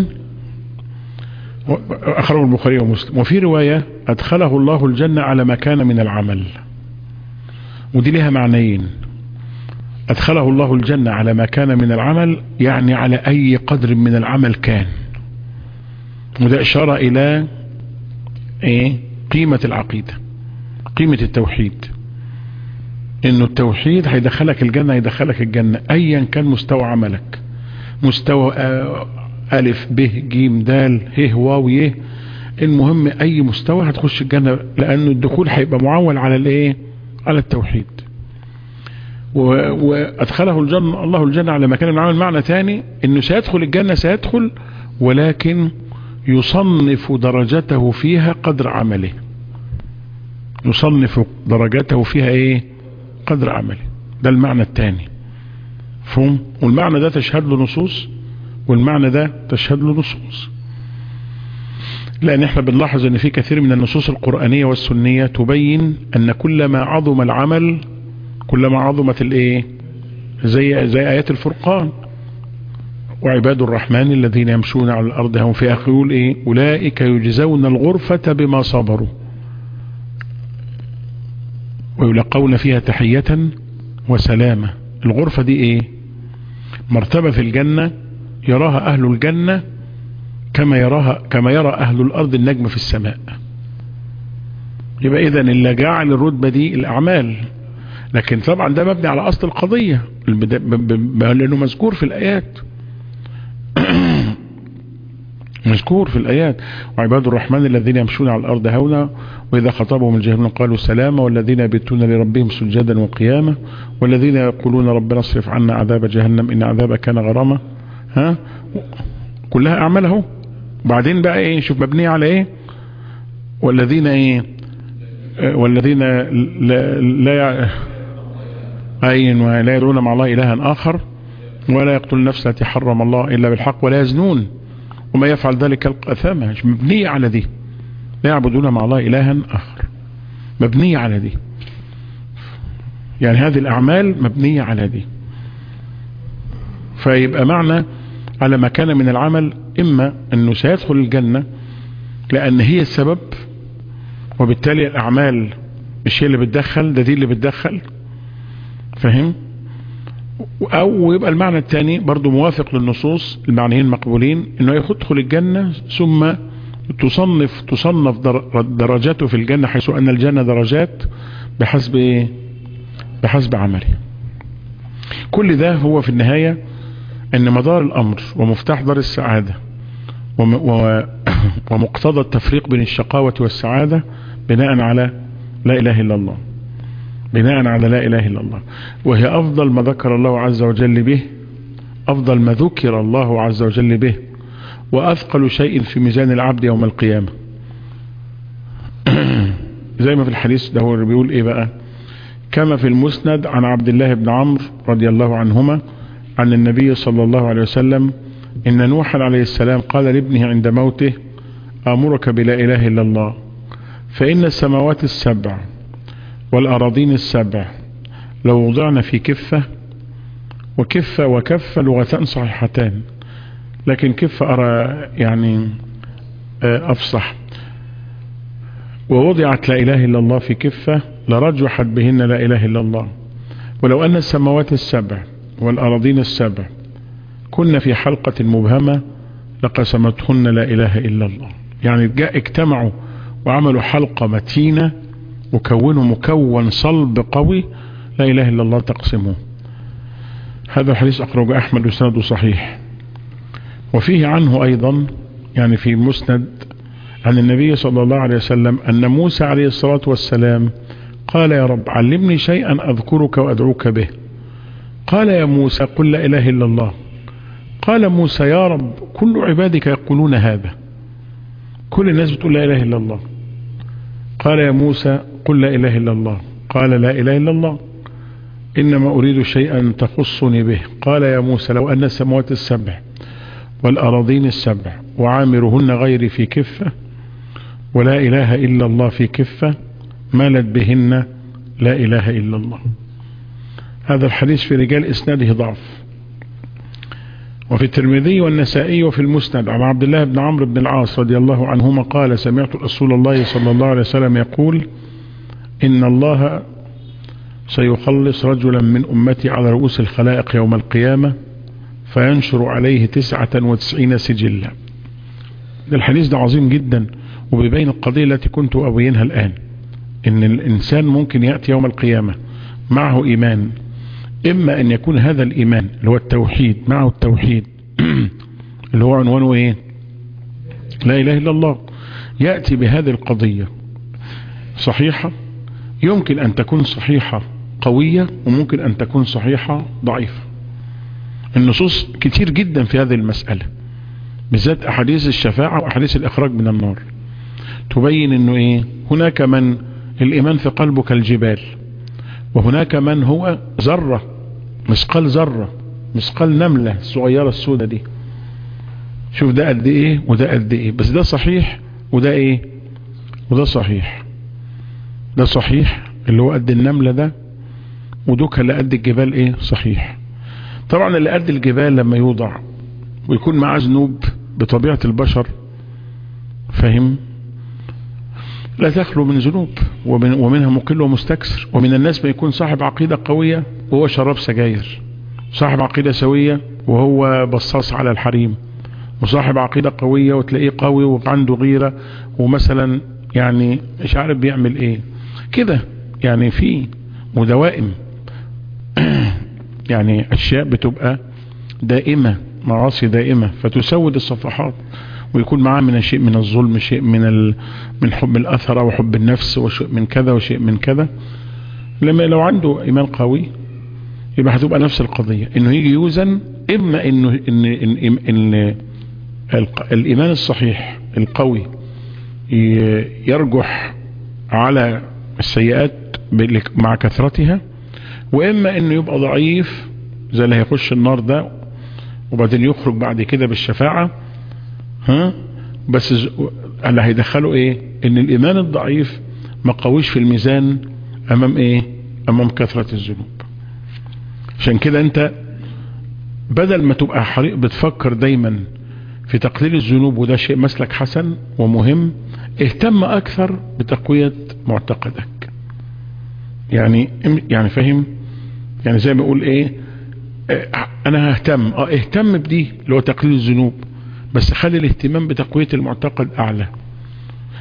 أخرجه البخاري ومسلم وفي رواية أدخله الله الجنة على ما كان من العمل ودي لها معنيين أدخله الله الجنة على ما كان من العمل يعني على أي قدر من العمل كان وده إشارة إلى إيه قيمة العقيدة قيمة التوحيد إنه التوحيد هيدخلك الجنة هيدخلك الجنة أيا كان مستوى عملك مستوى ألف ب ج د ه واو ي المهم أي مستوى هتخش الجنة لأنه الدخول هيبقى معول على الإيه على التوحيد وأدخله الجنة الله الجنة على مكان العمل معنى تاني إنه سيدخل الجنة سيدخل ولكن يصنف درجته فيها قدر عمله يصنف درجته فيها ايه قدر عمله ده المعنى الثاني فهم والمعنى ده تشهد له نصوص والمعنى ده تشهد له نصوص لان احنا بنلاحظ ان في كثير من النصوص القرآنية والسنية تبين ان كلما عظم العمل كلما عظمت الايه زي زي ايات الفرقان وعباد الرحمن الذين يمشون على الأرض هم في آخر يقول إيه أولئك يجزون الغرفة بما صبروا ويلقون فيها تحية وسلامة الغرفة دي إيه مرتبة في الجنة يراها أهل الجنة كما يراها كما يرى أهل الأرض النجم في السماء يبقى إذا اللي جعل الرتبة دي الأعمال لكن طبعا ده مبني على أصل القضية لأنه مذكور في الآيات مذكور في الآيات وعباد الرحمن الذين يمشون على الأرض هونا وإذا خطبهم الجاهلون قالوا سلاما والذين يبيتون لربهم سجدا وقياما والذين يقولون ربنا اصرف عنا عذاب جهنم إن عذابها كان غراما ها كلها أعماله وبعدين بقى إيه شوف مبنية على إيه والذين إيه والذين لا لا أين لا يدعون مع الله إلها آخر ولا يقتل النفس التي حرم الله إلا بالحق ولا يزنون وما يفعل ذلك الأثامة مش مبنية على دي لا يعبدون مع الله إلها آخر مبنية على دي يعني هذه الأعمال مبنية على دي فيبقى معنى على ما كان من العمل إما أنه سيدخل الجنة لأن هي السبب وبالتالي الأعمال مش هي اللي بتدخل ده دي اللي بتدخل فهم او يبقى المعنى الثاني برضو موافق للنصوص المعنيين مقبولين انه يدخل الجنة ثم تصنف تصنف درجاته في الجنة حيث أن الجنة درجات بحسب إيه بحسب عمله كل ده هو في النهاية أن مدار الأمر ومفتاح دار السعادة ومقتضى التفريق بين الشقاوة والسعادة بناء على لا إله إلا الله بناء على لا إله إلا الله وهي أفضل ما ذكر الله عز وجل به أفضل ما ذكر الله عز وجل به وأثقل شيء في ميزان العبد يوم القيامة زي ما في الحديث ده هو بيقول إيه بقى كما في المسند عن عبد الله بن عمرو رضي الله عنهما عن النبي صلى الله عليه وسلم إن نوحا عليه السلام قال لابنه عند موته آمرك بلا إله إلا الله فإن السماوات السبع والأراضين السبع لو وضعنا في كفة وكفة وكفة لغتان صحيحتان لكن كفة أرى يعني أفصح ووضعت لا إله إلا الله في كفة لرجحت بهن لا إله إلا الله ولو أن السماوات السبع والأراضين السبع كنا في حلقة مبهمة لقسمتهن لا إله إلا الله يعني جاء اجتمعوا وعملوا حلقة متينة وكونوا مكون صلب قوي لا إله إلا الله تقسمه هذا الحديث أخرج أحمد وسنده صحيح وفيه عنه أيضا يعني في مسند عن النبي صلى الله عليه وسلم أن موسى عليه الصلاة والسلام قال يا رب علمني شيئا أذكرك وأدعوك به قال يا موسى قل لا إله إلا الله قال موسى يا رب كل عبادك يقولون هذا كل الناس بتقول لا إله إلا الله قال يا موسى قل لا إله إلا الله قال لا إله إلا الله إنما أريد شيئا تخصني به قال يا موسى لو أن السماوات السبع والأراضين السبع وعامرهن غيري في كفة ولا إله إلا الله في كفة مالت بهن لا إله إلا الله هذا الحديث في رجال إسناده ضعف وفي الترمذي والنسائي وفي المسند عن عبد الله بن عمرو بن العاص رضي الله عنهما قال سمعت رسول الله صلى الله عليه وسلم يقول إن الله سيخلص رجلا من أمتي على رؤوس الخلائق يوم القيامة فينشر عليه تسعة وتسعين سجلا الحديث ده عظيم جدا وبيبين القضية التي كنت أبينها الآن إن الإنسان ممكن يأتي يوم القيامة معه إيمان إما أن يكون هذا الإيمان اللي هو التوحيد معه التوحيد اللي هو عنوانه إيه لا إله إلا الله يأتي بهذه القضية صحيحة يمكن أن تكون صحيحة قوية وممكن أن تكون صحيحة ضعيفة النصوص كتير جدا في هذه المسألة بالذات أحاديث الشفاعة وأحاديث الإخراج من النار تبين أنه إيه هناك من الإيمان في قلبه كالجبال وهناك من هو ذرة مثقال ذرة مثقال نملة الصغيرة السودة دي شوف ده قد ايه وده قد ايه بس ده صحيح وده ايه وده صحيح ده صحيح اللي هو قد النملة ده ودوك اللي قد الجبال ايه صحيح طبعا اللي قد الجبال لما يوضع ويكون معاه ذنوب بطبيعة البشر فاهم لا تخلو من ذنوب ومن ومنها مقل ومستكثر ومن الناس ما يكون صاحب عقيدة قوية وهو شراب سجاير صاحب عقيدة سوية وهو بصاص على الحريم وصاحب عقيدة قوية وتلاقيه قوي وعنده غيرة ومثلا يعني مش عارف بيعمل ايه كده يعني في ودوائم يعني اشياء بتبقى دائمة معاصي دائمة فتسود الصفحات ويكون معاه من شيء من الظلم شيء من ال... من حب الأثر وحب النفس وشيء من كذا وشيء من كذا لما لو عنده إيمان قوي يبقى هتبقى نفس القضية إنه يجي يوزن إما إنه إن, إن, إن, إن الإيمان الصحيح القوي يرجح على السيئات مع كثرتها وإما إنه يبقى ضعيف زي اللي هيخش النار ده وبعدين يخرج بعد كده بالشفاعة ها بس اللي هيدخله ايه ان الايمان الضعيف ما قويش في الميزان امام ايه امام كثرة الذنوب عشان كده انت بدل ما تبقى حريق بتفكر دايما في تقليل الذنوب وده شيء مسلك حسن ومهم اهتم اكثر بتقوية معتقدك يعني يعني فاهم يعني زي ما اقول ايه انا ههتم اه اهتم بدي اللي هو تقليل الذنوب بس خلي الاهتمام بتقوية المعتقد اعلى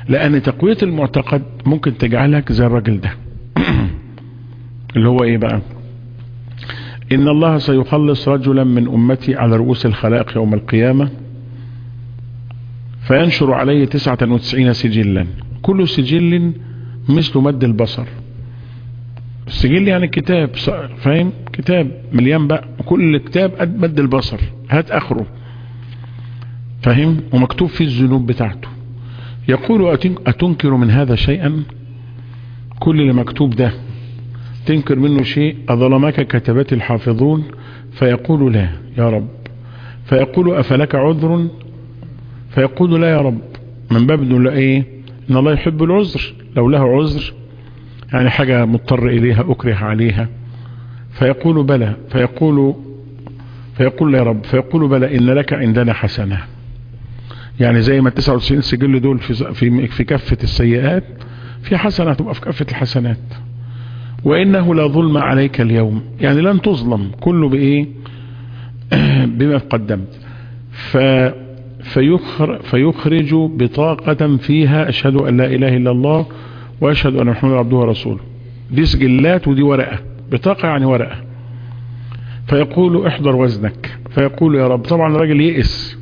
لان تقوية المعتقد ممكن تجعلك زي الراجل ده اللي هو ايه بقى ان الله سيخلص رجلا من امتي على رؤوس الخلائق يوم القيامة فينشر عليه تسعة وتسعين سجلا كل سجل مثل مد البصر السجل يعني كتاب فاهم كتاب مليان بقى كل كتاب قد مد البصر هات اخره فاهم ومكتوب فيه الذنوب بتاعته يقول أتنكر من هذا شيئا كل اللي مكتوب ده تنكر منه شيء أظلمك كتبت الحافظون فيقول لا يا رب فيقول أفلك عذر فيقول لا يا رب من باب انه ايه ان الله يحب العذر لو له عذر يعني حاجة مضطر اليها اكره عليها فيقول بلى فيقول فيقول يا رب فيقول بلى ان لك عندنا حسنة يعني زي ما 99 سجل دول في في في كفة السيئات في حسنة تبقى في كفة الحسنات وانه لا ظلم عليك اليوم يعني لن تظلم كله بايه بما قدمت ف فيخر فيخرج بطاقة فيها أشهد أن لا إله إلا الله وأشهد أن محمد عبده ورسوله دي سجلات ودي ورقة بطاقة يعني ورقة فيقول احضر وزنك فيقول يا رب طبعا الراجل يئس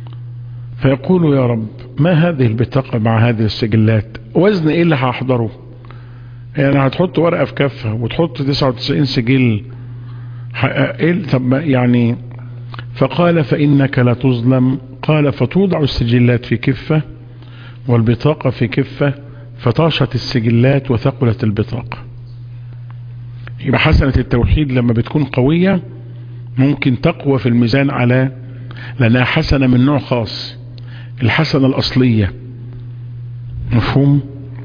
فيقول يا رب ما هذه البطاقة مع هذه السجلات وزن ايه اللي هحضره يعني هتحط ورقة في كفة وتحط 99 سجل ايه طب يعني فقال فإنك لا تظلم قال فتوضع السجلات في كفة والبطاقة في كفة فطاشت السجلات وثقلت البطاقة يبقى حسنة التوحيد لما بتكون قوية ممكن تقوى في الميزان على لأنها حسنة من نوع خاص الحسنة الأصلية مفهوم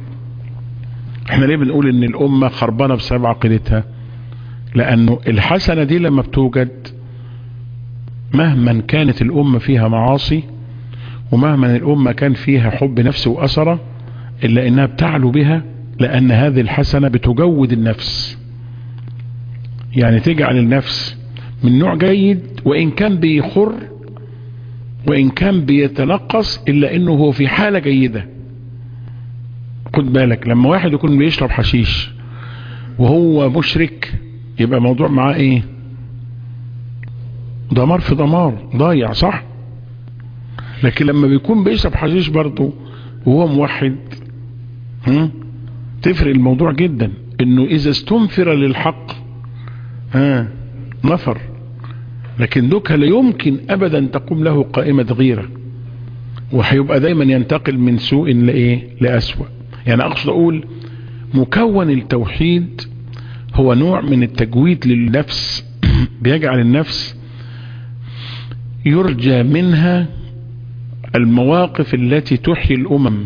احنا ليه بنقول ان الأمة خربانة بسبب عقيدتها لأنه الحسنة دي لما بتوجد مهما كانت الأمة فيها معاصي ومهما الأمة كان فيها حب نفس وأسرة إلا إنها بتعلو بها لأن هذه الحسنة بتجود النفس يعني تجعل النفس من نوع جيد وإن كان بيخر وإن كان بيتنقص إلا إنه هو في حالة جيدة خد بالك لما واحد يكون بيشرب حشيش وهو مشرك يبقى موضوع معاه ايه دمار في دمار ضايع صح لكن لما بيكون بيشرب حشيش برضه وهو موحد هم؟ تفرق الموضوع جدا انه اذا استنفر للحق ها نفر لكن دوكا لا يمكن ابدا تقوم له قائمة غيرة وهيبقى دايما ينتقل من سوء لايه لاسوأ يعني اقصد اقول مكون التوحيد هو نوع من التجويد للنفس بيجعل النفس يرجى منها المواقف التي تحيي الامم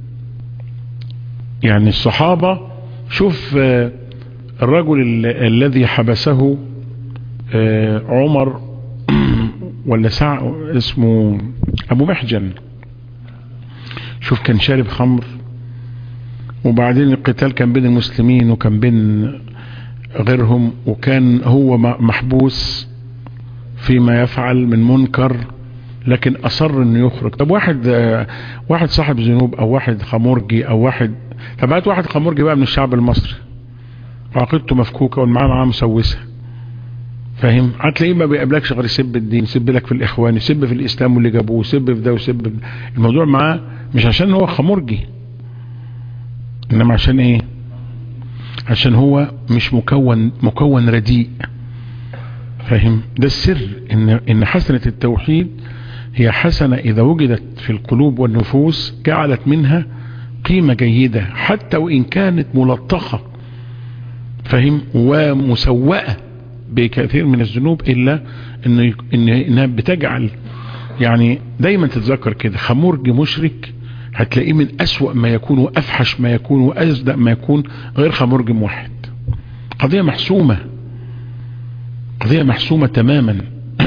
يعني الصحابة شوف الرجل الذي حبسه عمر ولا سع اسمه ابو محجن شوف كان شارب خمر وبعدين القتال كان بين المسلمين وكان بين غيرهم وكان هو محبوس فيما يفعل من منكر لكن اصر انه يخرج طب واحد واحد صاحب ذنوب او واحد خمرجي او واحد طب هات واحد خمرجي بقى من الشعب المصري وعقيدته مفكوكه والمعاه معاه مسوسه فاهم هتلاقيه ما بيقابلكش غير يسب الدين يسب لك في الاخوان يسب في الاسلام واللي جابوه يسب في ده ويسب في الموضوع معاه مش عشان هو خمرجي انما عشان ايه عشان هو مش مكون مكون رديء فاهم ده السر ان ان حسنة التوحيد هي حسنة اذا وجدت في القلوب والنفوس جعلت منها قيمة جيدة حتى وان كانت ملطخة فاهم ومسوأة بكثير من الذنوب الا إن انها بتجعل يعني دايما تتذكر كده خمرج مشرك هتلاقيه من أسوأ ما يكون وأفحش ما يكون وأزدق ما يكون غير خمرج موحد قضية محسومة قضية محسومة تماما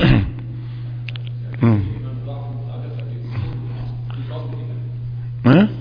ها؟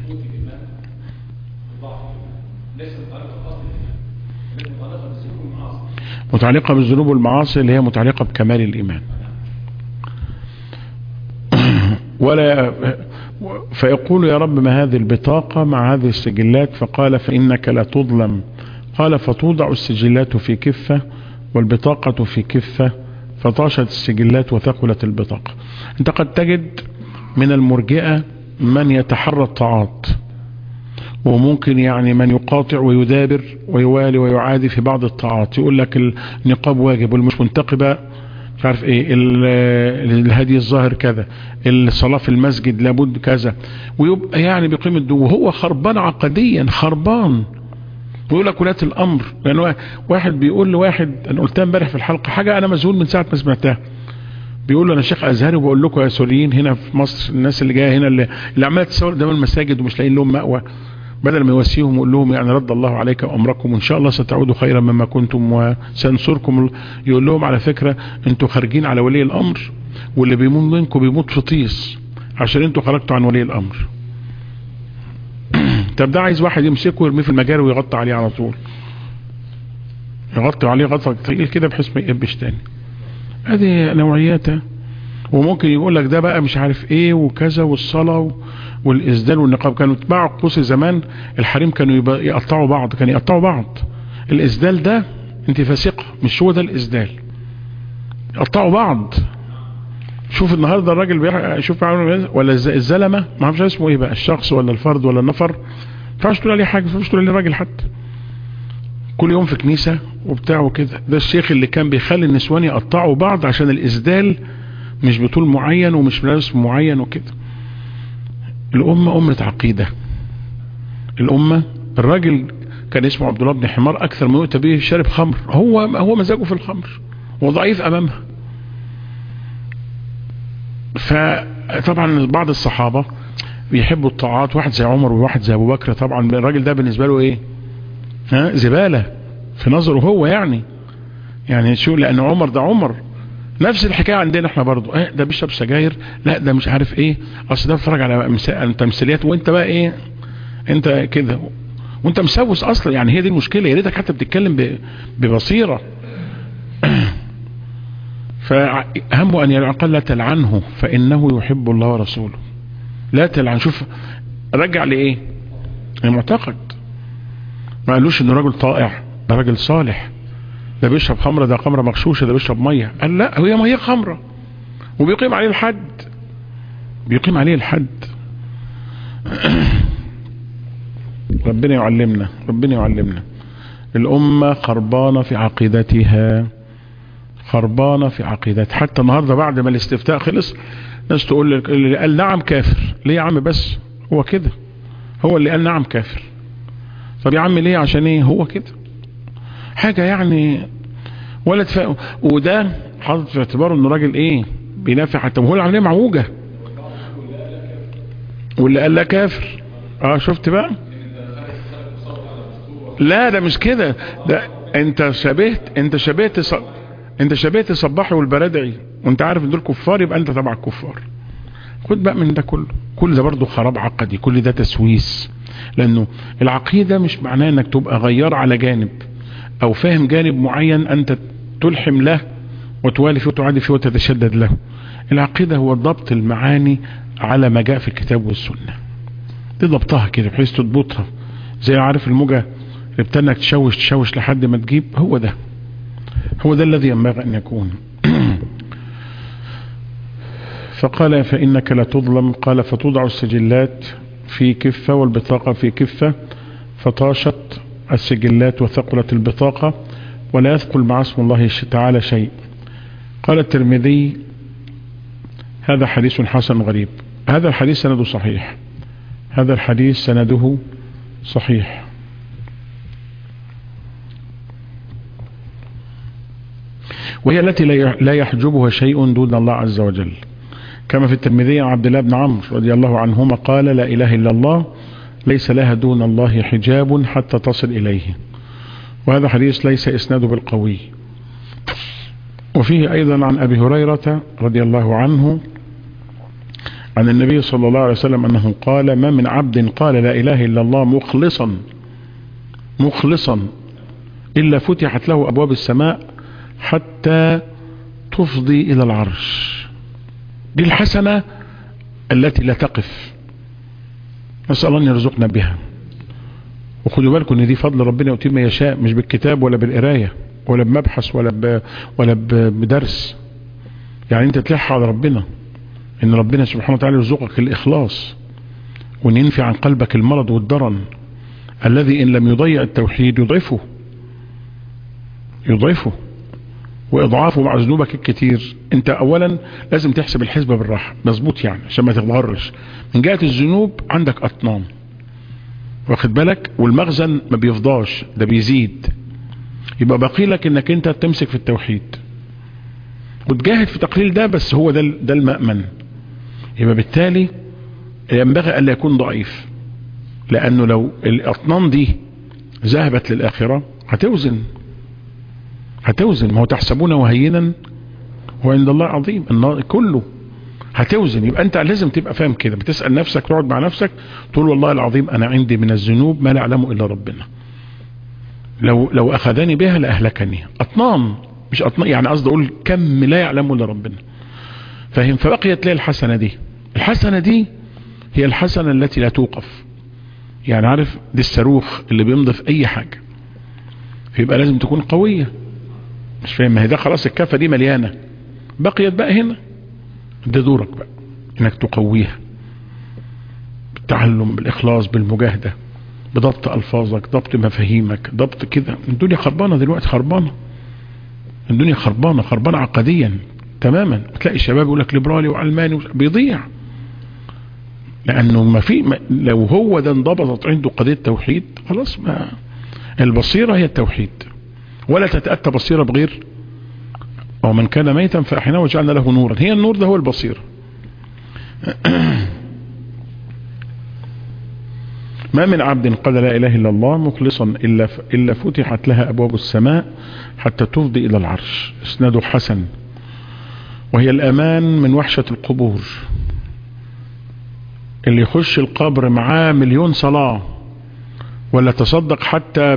متعلقة بالذنوب والمعاصي اللي هي متعلقة بكمال الإيمان ولا فيقول يا رب ما هذه البطاقة مع هذه السجلات فقال فإنك لا تظلم قال فتوضع السجلات في كفة والبطاقة في كفة فطاشت السجلات وثقلت البطاقة انت قد تجد من المرجئة من يتحرى الطاعات وممكن يعني من يقاطع ويدابر ويوالي ويعادي في بعض الطاعات يقول لك النقاب واجب والمش منتقبة مش عارف ايه الهدي الظاهر كذا الصلاة في المسجد لابد كذا ويبقى يعني بقيم الدو وهو خربان عقديا خربان ويقول لك ولاة الامر يعني واحد بيقول لواحد انا قلتها امبارح في الحلقة حاجة انا مذهول من ساعة ما سمعتها بيقول له انا شيخ ازهري وبقول لكم يا سوريين هنا في مصر الناس اللي جايه هنا اللي, اللي عماله تسول قدام المساجد ومش لاقيين لهم مأوى بدل ما يواسيهم ويقول لهم يعني رد الله عليك امركم وان شاء الله ستعودوا خيرا مما كنتم وسنصركم يقول لهم على فكره انتوا خارجين على ولي الامر واللي بيموت منكم بيموت في طيس عشان انتوا خرجتوا عن ولي الامر طب ده عايز واحد يمسكه ويرميه في المجاري ويغطي عليه على طول يغطي عليه غطا تقيل كده بحيث ما يقبش تاني هذه نوعياتها وممكن يقول لك ده بقى مش عارف ايه وكذا والصلاة والإسدال والنقاب كانوا يتباعوا قوس زمان الحريم كانوا يقطعوا بعض كانوا يقطعوا بعض الإسدال ده انت فاسقة مش هو ده الإسدال يقطعوا بعض شوف النهاردة الراجل بيح... شوف ولا الزلمة ما اعرفش اسمه ايه بقى الشخص ولا الفرد ولا النفر ما ينفعش تقول عليه حاجة ما ينفعش تقول عليه راجل حتى كل يوم في كنيسة وبتاع وكده ده الشيخ اللي كان بيخلي النسوان يقطعوا بعض عشان الإسدال مش بطول معين ومش بلبس معين وكده الأمة أمة عقيدة الأمة الراجل كان اسمه عبد الله بن حمار أكثر ما يؤتى به شارب خمر هو هو مزاجه في الخمر وضعيف أمامها فطبعا بعض الصحابة بيحبوا الطاعات واحد زي عمر وواحد زي أبو بكر طبعا الراجل ده بالنسبة له إيه ها زبالة في نظره هو يعني يعني شو لأن عمر ده عمر نفس الحكاية عندنا احنا برضو اه ده بيشرب سجاير لا ده مش عارف ايه اصل ده بيتفرج على تمثيليات وانت بقى ايه انت كده وانت مسوس اصلا يعني هي دي المشكلة يا ريتك حتى بتتكلم ببصيرة فأهم أن يعقل لا تلعنه فإنه يحب الله ورسوله لا تلعن شوف رجع لإيه المعتقد ما قالوش انه راجل طائع ده راجل صالح ده بيشرب خمرة ده خمرة مغشوشة ده بيشرب مية قال لا هي مية خمرة وبيقيم عليه الحد بيقيم عليه الحد ربنا يعلمنا ربنا يعلمنا الأمة خربانة في عقيدتها خربانة في عقيدتها حتى النهاردة بعد ما الاستفتاء خلص ناس تقول لك اللي قال نعم كافر ليه يا عم بس هو كده هو اللي قال نعم كافر طب يا عم ليه عشان ايه هو كده حاجة يعني ولا تفاق وده حاطط في اعتباره انه راجل ايه بينافع حتى وهو العملية معوجة واللي قال لا كافر اه شفت بقى لا ده مش كده ده انت شبهت انت شبهت ص... انت شبهت الصباحي والبرادعي وانت عارف ان دول كفار يبقى انت تبع الكفار خد بقى من ده كله كل ده برضه خراب عقدي كل ده تسويس لانه العقيدة مش معناه انك تبقى غيار على جانب او فاهم جانب معين انت تلحم له وتوالي فيه وتعادي فيه وتتشدد له العقيدة هو ضبط المعاني على ما جاء في الكتاب والسنة دي ضبطها كده بحيث تضبطها زي عارف الموجة اللي بتنك تشوش تشوش لحد ما تجيب هو ده هو ده الذي ينبغي ان يكون فقال فإنك لا تظلم قال فتوضع السجلات في كفة والبطاقة في كفة فطاشت السجلات وثقلت البطاقة ولا يثقل مع اسم الله تعالى شيء قال الترمذي هذا حديث حسن غريب هذا الحديث سنده صحيح هذا الحديث سنده صحيح وهي التي لا يحجبها شيء دون الله عز وجل كما في الترمذي عن عبد الله بن عمرو رضي الله عنهما قال لا إله إلا الله ليس لها دون الله حجاب حتى تصل إليه وهذا حديث ليس إسناده بالقوي وفيه أيضا عن أبي هريرة رضي الله عنه عن النبي صلى الله عليه وسلم أنه قال ما من عبد قال لا إله إلا الله مخلصا مخلصا إلا فتحت له أبواب السماء حتى تفضي إلى العرش دي الحسنة التي لا تقف نسأل الله أن يرزقنا بها وخدوا بالكم ان دي فضل ربنا يؤتيه ما يشاء مش بالكتاب ولا بالقرايه ولا بمبحث ولا ب... ولا ب... بدرس يعني انت تلح على ربنا ان ربنا سبحانه وتعالى يرزقك الاخلاص وان ينفي عن قلبك المرض والدرن الذي ان لم يضيع التوحيد يضعفه يضعفه واضعافه مع ذنوبك الكتير انت اولا لازم تحسب الحسبة بالراحة مظبوط يعني عشان ما تتغرش من جهة الذنوب عندك اطنان واخد بالك والمخزن ما بيفضاش ده بيزيد يبقى باقي لك انك انت تمسك في التوحيد وتجاهد في تقليل ده بس هو ده ده المأمن يبقى بالتالي ينبغي الا يكون ضعيف لانه لو الاطنان دي ذهبت للاخرة هتوزن هتوزن ما هو تحسبونه هينا وعند الله عظيم كله هتوزن يبقى انت لازم تبقى فاهم كده بتسأل نفسك تقعد مع نفسك تقول والله العظيم انا عندي من الذنوب ما لا يعلمه الا ربنا لو لو اخذني بها لاهلكني اطنان مش اطنان يعني قصدي اقول كم لا يعلمه الا ربنا فاهم فبقيت لي الحسنه دي الحسنه دي هي الحسنه التي لا توقف يعني عارف دي الصاروخ اللي بيمضي في اي حاجه فيبقى لازم تكون قويه مش فاهم ما هي ده خلاص الكفه دي مليانه بقيت بقى هنا ده دورك بقى انك تقويها بالتعلم بالاخلاص بالمجاهدة بضبط الفاظك ضبط مفاهيمك ضبط كده الدنيا خربانة دلوقتي خربانة الدنيا خربانة خربانة عقديا تماما تلاقي الشباب يقول لك ليبرالي وعلماني بيضيع لانه ما في ما لو هو ده انضبطت عنده قضية توحيد خلاص ما البصيرة هي التوحيد ولا تتأتى بصيرة بغير ومن كان ميتا فأحيناه وجعلنا له نورا هي النور ده هو البصير ما من عبد قال لا إله إلا الله مخلصا إلا, إلا فتحت لها أبواب السماء حتى تفضي إلى العرش اسناد حسن وهي الأمان من وحشة القبور اللي يخش القبر معاه مليون صلاة ولا تصدق حتى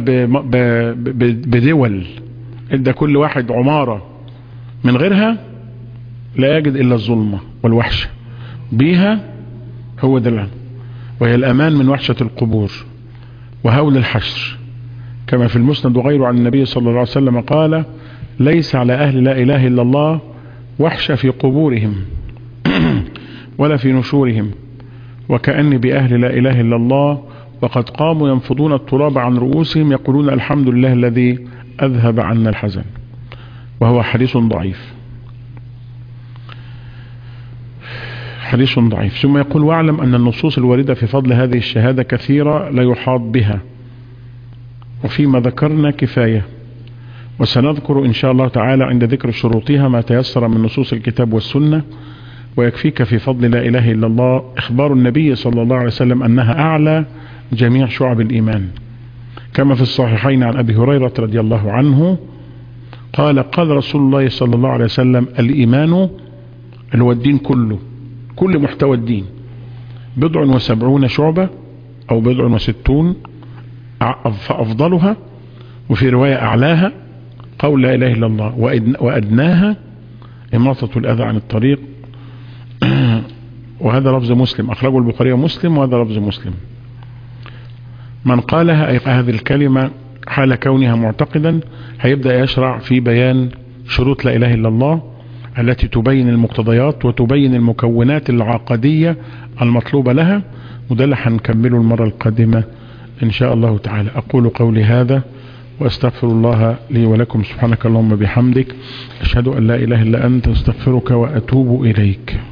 بدول ادى كل واحد عمارة من غيرها لا يجد إلا الظلمة والوحشة بيها هو ده وهي الأمان من وحشة القبور وهول الحشر كما في المسند وغيره عن النبي صلى الله عليه وسلم قال ليس على أهل لا إله إلا الله وحشة في قبورهم ولا في نشورهم وكأن بأهل لا إله إلا الله وقد قاموا ينفضون التراب عن رؤوسهم يقولون الحمد لله الذي أذهب عنا الحزن وهو حديث ضعيف حديث ضعيف ثم يقول واعلم أن النصوص الواردة في فضل هذه الشهادة كثيرة لا يحاط بها وفيما ذكرنا كفاية وسنذكر إن شاء الله تعالى عند ذكر شروطها ما تيسر من نصوص الكتاب والسنة ويكفيك في فضل لا إله إلا الله إخبار النبي صلى الله عليه وسلم أنها أعلى جميع شعب الإيمان كما في الصحيحين عن أبي هريرة رضي الله عنه قال قال رسول الله صلى الله عليه وسلم الإيمان اللي هو الدين كله كل محتوى الدين بضع وسبعون شعبة أو بضع وستون فأفضلها وفي رواية أعلاها قول لا إله إلا الله وأدناها إماطة الأذى عن الطريق وهذا لفظ مسلم أخرجه البخاري ومسلم وهذا لفظ مسلم من قالها أي هذه الكلمة حال كونها معتقدا هيبدأ يشرع في بيان شروط لا إله إلا الله التي تبين المقتضيات وتبين المكونات العقدية المطلوبة لها وده اللي هنكمله المرة القادمة إن شاء الله تعالى أقول قولي هذا وأستغفر الله لي ولكم سبحانك اللهم بحمدك أشهد أن لا إله إلا أنت أستغفرك وأتوب إليك